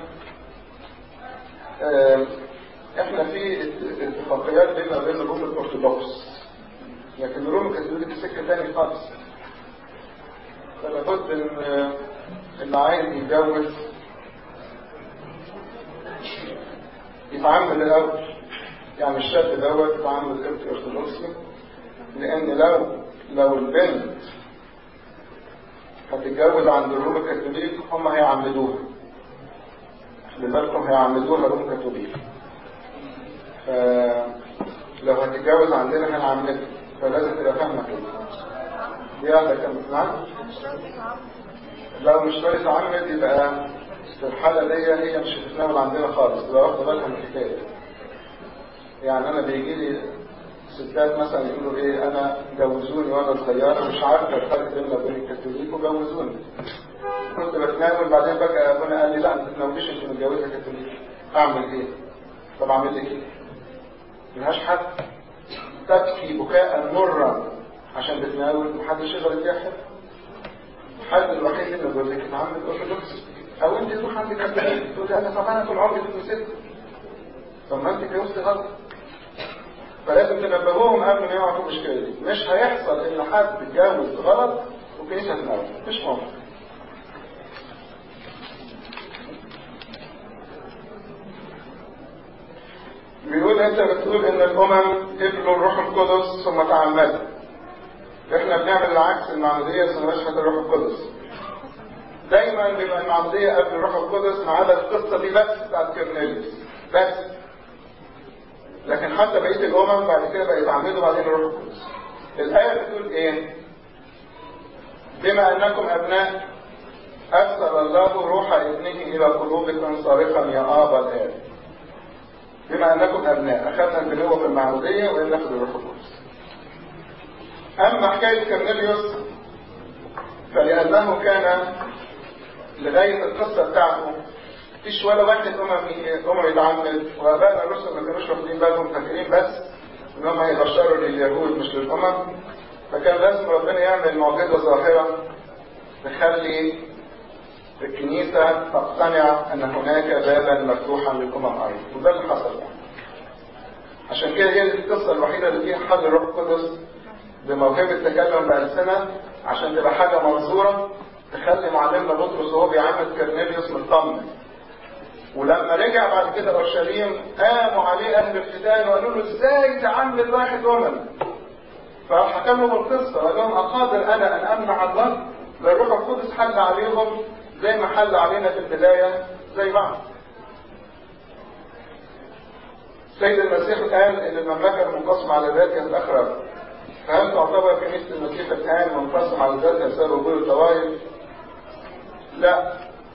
احنا في اتفاقيات بيننا وبين الروم الارثوذكس لكن الروم الكاثوليك سكه تاني خالص فلابد ان اللي عايز يتجوز يتعامل الاول يعني الشاب دوت يتعامل قبطي ارثوذكسي لان لو لو البنت هتتجوز عند الروم الكاثوليك هم هيعمدوها لذلكم هيعمدوها روم كاثوليك فلو هتتجوز عندنا هنعملها فلازم تبقى فاهمة كده دي واحدة كم نعم لو مش شرط عمد يبقى في الحالة دي هي مش هتتناول عندنا خالص تبقى واخدة بالها من الحكاية يعني أنا بيجي لي الستات مثلا يقولوا ايه انا جوزوني وانا صغيره مش عارفه الفرق بيننا وبين الكاثوليك وجوزوني كنت بتناول بعدين فجاه ابونا قال لي لا ما تتناوليش انت متجوزه كاثوليك اعمل ايه؟ طب اعمل لك ايه؟ ملهاش حد تبكي بكاء مرا عشان تتناول محدش يقدر يتيحد الحل الوحيد اللي جوزك اتعامل اورثودوكس او انت تروح عند كاثوليك تقول انا طب انا طول عمري كنت ست طب ما انت اتجوزت غلط فلازم تنبهوهم قبل ما يقعوا في المشكله دي مش هيحصل ان حد يتجوز غلط والكنيسه تناول مش ممكن بيقول انت بتقول ان الامم قبلوا الروح القدس ثم تعمدوا احنا بنعمل العكس المعموديه ثم نشهد الروح القدس دايما بيبقى المعموديه قبل الروح القدس ما عدا القصه دي بس بتاعت كرنيليوس بس لكن حتى بقيه الامم بعد كده بقى يتعمدوا بعدين الروح القدس الايه بتقول ايه بما انكم ابناء ارسل الله روح ابنه الى قلوبكم صارخا يا ابا الاب بما انكم ابناء اخذنا البنوه في المعموديه وان ناخذ الروح القدس اما حكايه كرنيليوس فلانه كان لغايه القصه بتاعته مفيش ولا واحد امم امم يتعمد وابائنا الرسل ما كانوش واخدين بالهم فاكرين بس ان هم هيبشروا لليهود مش للامم فكان لازم ربنا يعمل معجزه ظاهره تخلي الكنيسه تقتنع ان هناك بابا مفتوحا للامم ايضا وده اللي حصل يعني. عشان كده هي القصه الوحيده اللي فيها حل الروح القدس بموهبه تكلم بالسنه عشان تبقى حاجه منظوره تخلي معلمنا بطرس وهو بيعمد كرنيليوس مطمن ولما رجع بعد كده اورشليم قاموا عليه اهل الختان وقالوا له ازاي تعمد واحد امم فحكى لهم القصه قال لهم اقادر انا ان امنع الله ده الروح القدس حل عليهم زي ما حل علينا في البدايه زي بعض سيد المسيح قال ان المملكه المنقسمه على ذاتها الاخرى فهل تعتبر كنيسه المسيح الان منقسمه على ذاتها بسبب وجود الطوائف؟ لا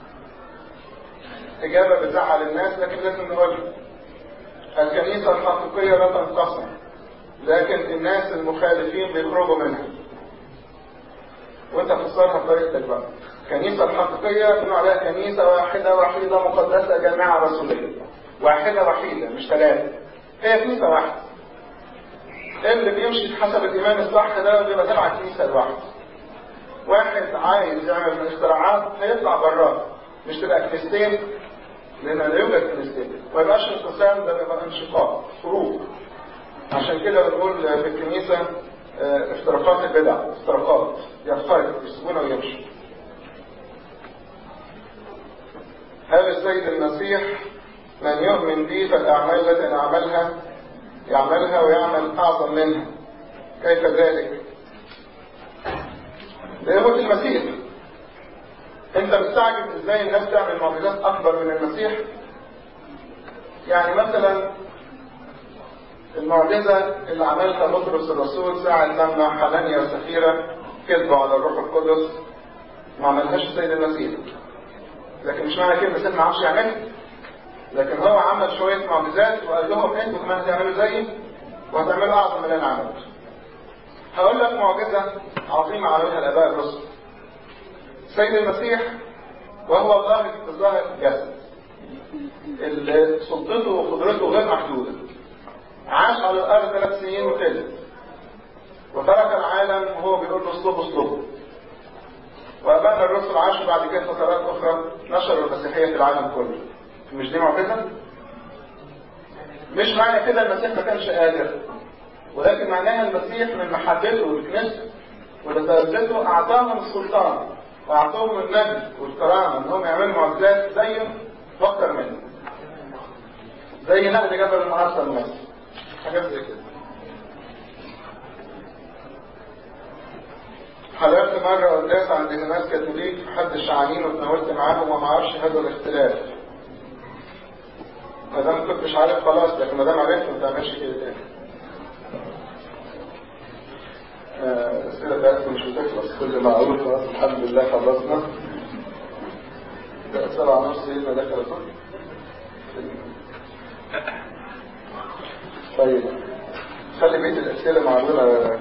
إجابة بتزعل الناس لكن لازم نقول الكنيسة الحقيقية لا تنقسم لكن الناس المخالفين بيخرجوا منها وانت فسرها بطريقتك بقى الكنيسة الحقيقية بنقول عليها كنيسة واحدة وحيدة مقدسة جامعة رسولية واحدة وحيدة مش ثلاثة هي كنيسة واحدة اللي بيمشي حسب الإيمان الصح ده بيبقى تبع الكنيسة الواحدة واحد عايز يعمل اختراعات هيطلع براه مش تبقى كنيستين لان لا يوجد كنيستين ما يبقاش انقسام ده بيبقى انشقاق فروق عشان كده بنقول في الكنيسه افتراقات البدع افتراقات يفترق يسيبونا ويمشوا هل السيد المسيح من يؤمن بي فالاعمال التي نعملها يعملها ويعمل اعظم منها كيف ذلك؟ ده هو المسيح انت مستعجب ازاي الناس تعمل معجزات اكبر من المسيح يعني مثلا المعجزة اللي عملها بطرس الرسول ساعة لما حنانيا وسفيرة كذبوا على الروح القدس ما عملهاش السيد المسيح لكن مش معنى كده المسيح ما عرفش يعملها لكن هو عمل شوية معجزات وقال لهم انتوا كمان هتعملوا زيي وهتعملوا اعظم من اللي انا عملته هقول لك معجزة عظيمة عملها الاباء الرسل السيد المسيح وهو الله الظاهر الجسد اللي سلطته وقدرته غير محدودة عاش على الأرض ثلاث سنين وخلد وترك العالم وهو بيقول له اصلبوا اصلبوا وأبائنا الرسل عاشوا بعد كده فترات أخرى نشروا المسيحية في العالم كله مش دي معجزة؟ مش معنى كده المسيح ما كانش قادر ولكن معناها المسيح من محبته للكنيسة ولتأسسه أعطاهم السلطان وأعطوهم المجد والكرامة إنهم يعملوا معجزات زيه وأكتر منه. زي نقل جبل المعصر الناس. حاجات زي كده. حضرت مرة قداس عند ناس كاثوليك في حد الشعانين واتناولت معاهم وما اعرفش هذا الاختلاف. ما دام كنت مش عارف خلاص لكن ما دام عرفت ما تعملش كده تاني. الأسئلة بتاعتكم مش بتخلص كل ما أقول خلاص الحمد لله خلصنا ده سبعة ونص سيدنا دخل صح؟ طيب خلي خلي بقيه الاسئله معلومه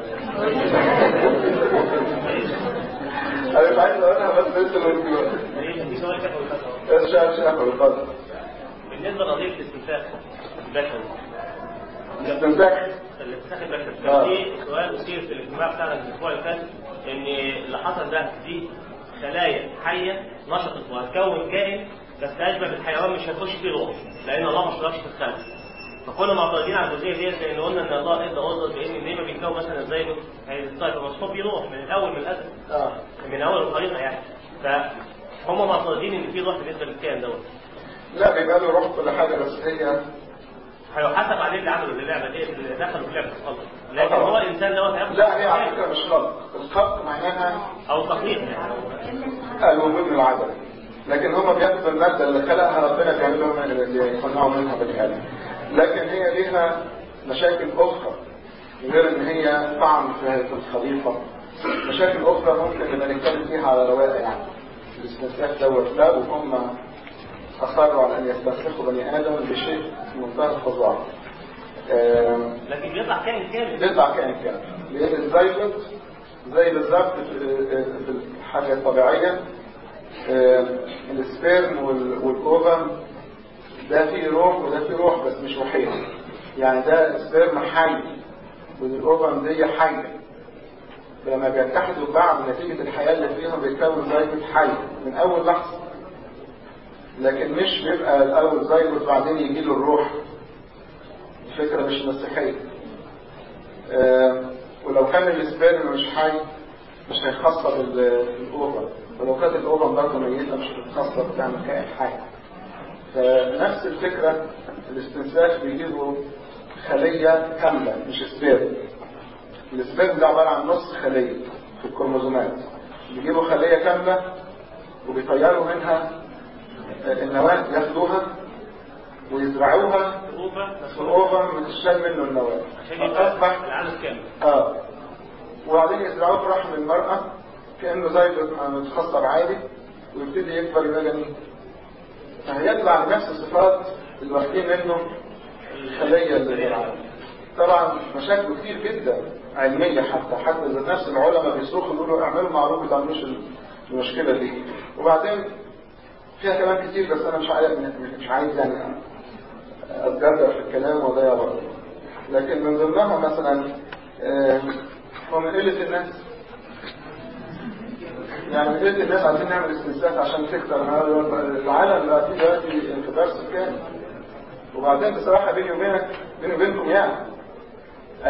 انا مش عايز اقولها بس انت اللي قلتيها في سؤال كده ولا لا؟ الشعب شعب اتفضل بالنسبه لقضيه الاستنساخ البشري استنساخ الاستنساخ البشري آه. كان في سؤال اثير في الاجتماع بتاعنا الاسبوع اللي فات ان اللي حصل ده دي خلايا حيه نشطت وهتكون كائن بس اشبه بالحيوان مش هيخش فيه روح لان الله ما شرعش في الخلق فكنا معترضين على الجزئيه ديت لان قلنا ان الله ادى عذر بان ليه ما بيتكون مثلا زي الطيب مصفوف فيه روح من الاول من الازل اه من اول الخليقه يعني فهم معترضين ان في روح بالنسبه للكائن دوت لا بيبقى له روح كل حاجه بس هي هيحاسب عليه اللي عملوا اللعبه دي اللي دخلوا في لعبه الخلق لكن هو الانسان دوت هياخد لا هي على فكره مش خلق الخلق معناها او تقليد يعني الوجود من العدم لكن هم بياخدوا المادة اللي خلقها ربنا بيعمل لهم اللي يصنعوا منها بني آدم لكن هي ليها مشاكل أخرى غير إن هي طعن في الخليقة مشاكل أخرى ممكن نبقى نتكلم فيها على رواقة يعني الاستنساخ دوت لا وهم أصروا على أن يستنسخوا بني آدم بشيء في منتهى الفظاعة آم، لكن بيطلع كائن كامل بيطلع كائن كامل لان الزيجوت زي بالظبط في في الحاجه الطبيعيه آه، السبيرم وال- والاوفم ده فيه روح وده فيه روح بس مش روحيه يعني ده سبيرم حي والاوفم دي حيه لما بيتحدوا ببعض نتيجه الحياه اللي فيهم بيتكون زيجوت حي من اول لحظه لكن مش بيبقى الاول زيجوت بعدين يجي له الروح الفكره مش مسيحيه آه، ولو كان السبيرم مش حي مش هيخصب ال- الاوفر ولو كانت الاوفر برضه ميته مش هتتخصب تعمل كائن حي فنفس الفكره الاستنساخ بيجيبوا خليه كامله مش سبيرم السبيرم ده عباره عن نص خليه في الكروموزومات بيجيبوا خليه كامله وبيطيروا منها آه، النواه ياخدوها ويزرعوها اوفا في الاوفر بتشال منه النواه عشان يبقى فاصبح العدد كامل اه وبعدين يزرعوه في رحم المرأة كأنه زي متخصب عادي ويبتدي يكبر يبقى جنين فهيطلع بنفس الصفات اللي واخدين منه الخلية اللي زرعها طبعا مشاكل كتير جدا علمية حتى حتى ذات نفس العلماء بيصرخوا يقولوا اعملوا معروف ما تعملوش المشكلة دي وبعدين فيها كلام كتير بس انا مش عايز مش عايز يعني اتجدر في الكلام واضيع وقت لكن من ضمنها مثلا آه، هو من قلة الناس يعني من قلة الناس عايزين نعمل استنساخ عشان تكتر العالم بقى فيه دلوقتي انفجار سكاني وبعدين بصراحة بيني وبينك بيني وبينكم يعني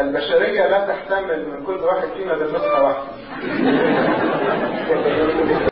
البشرية لا تحتمل من كل واحد فينا غير نسخة واحدة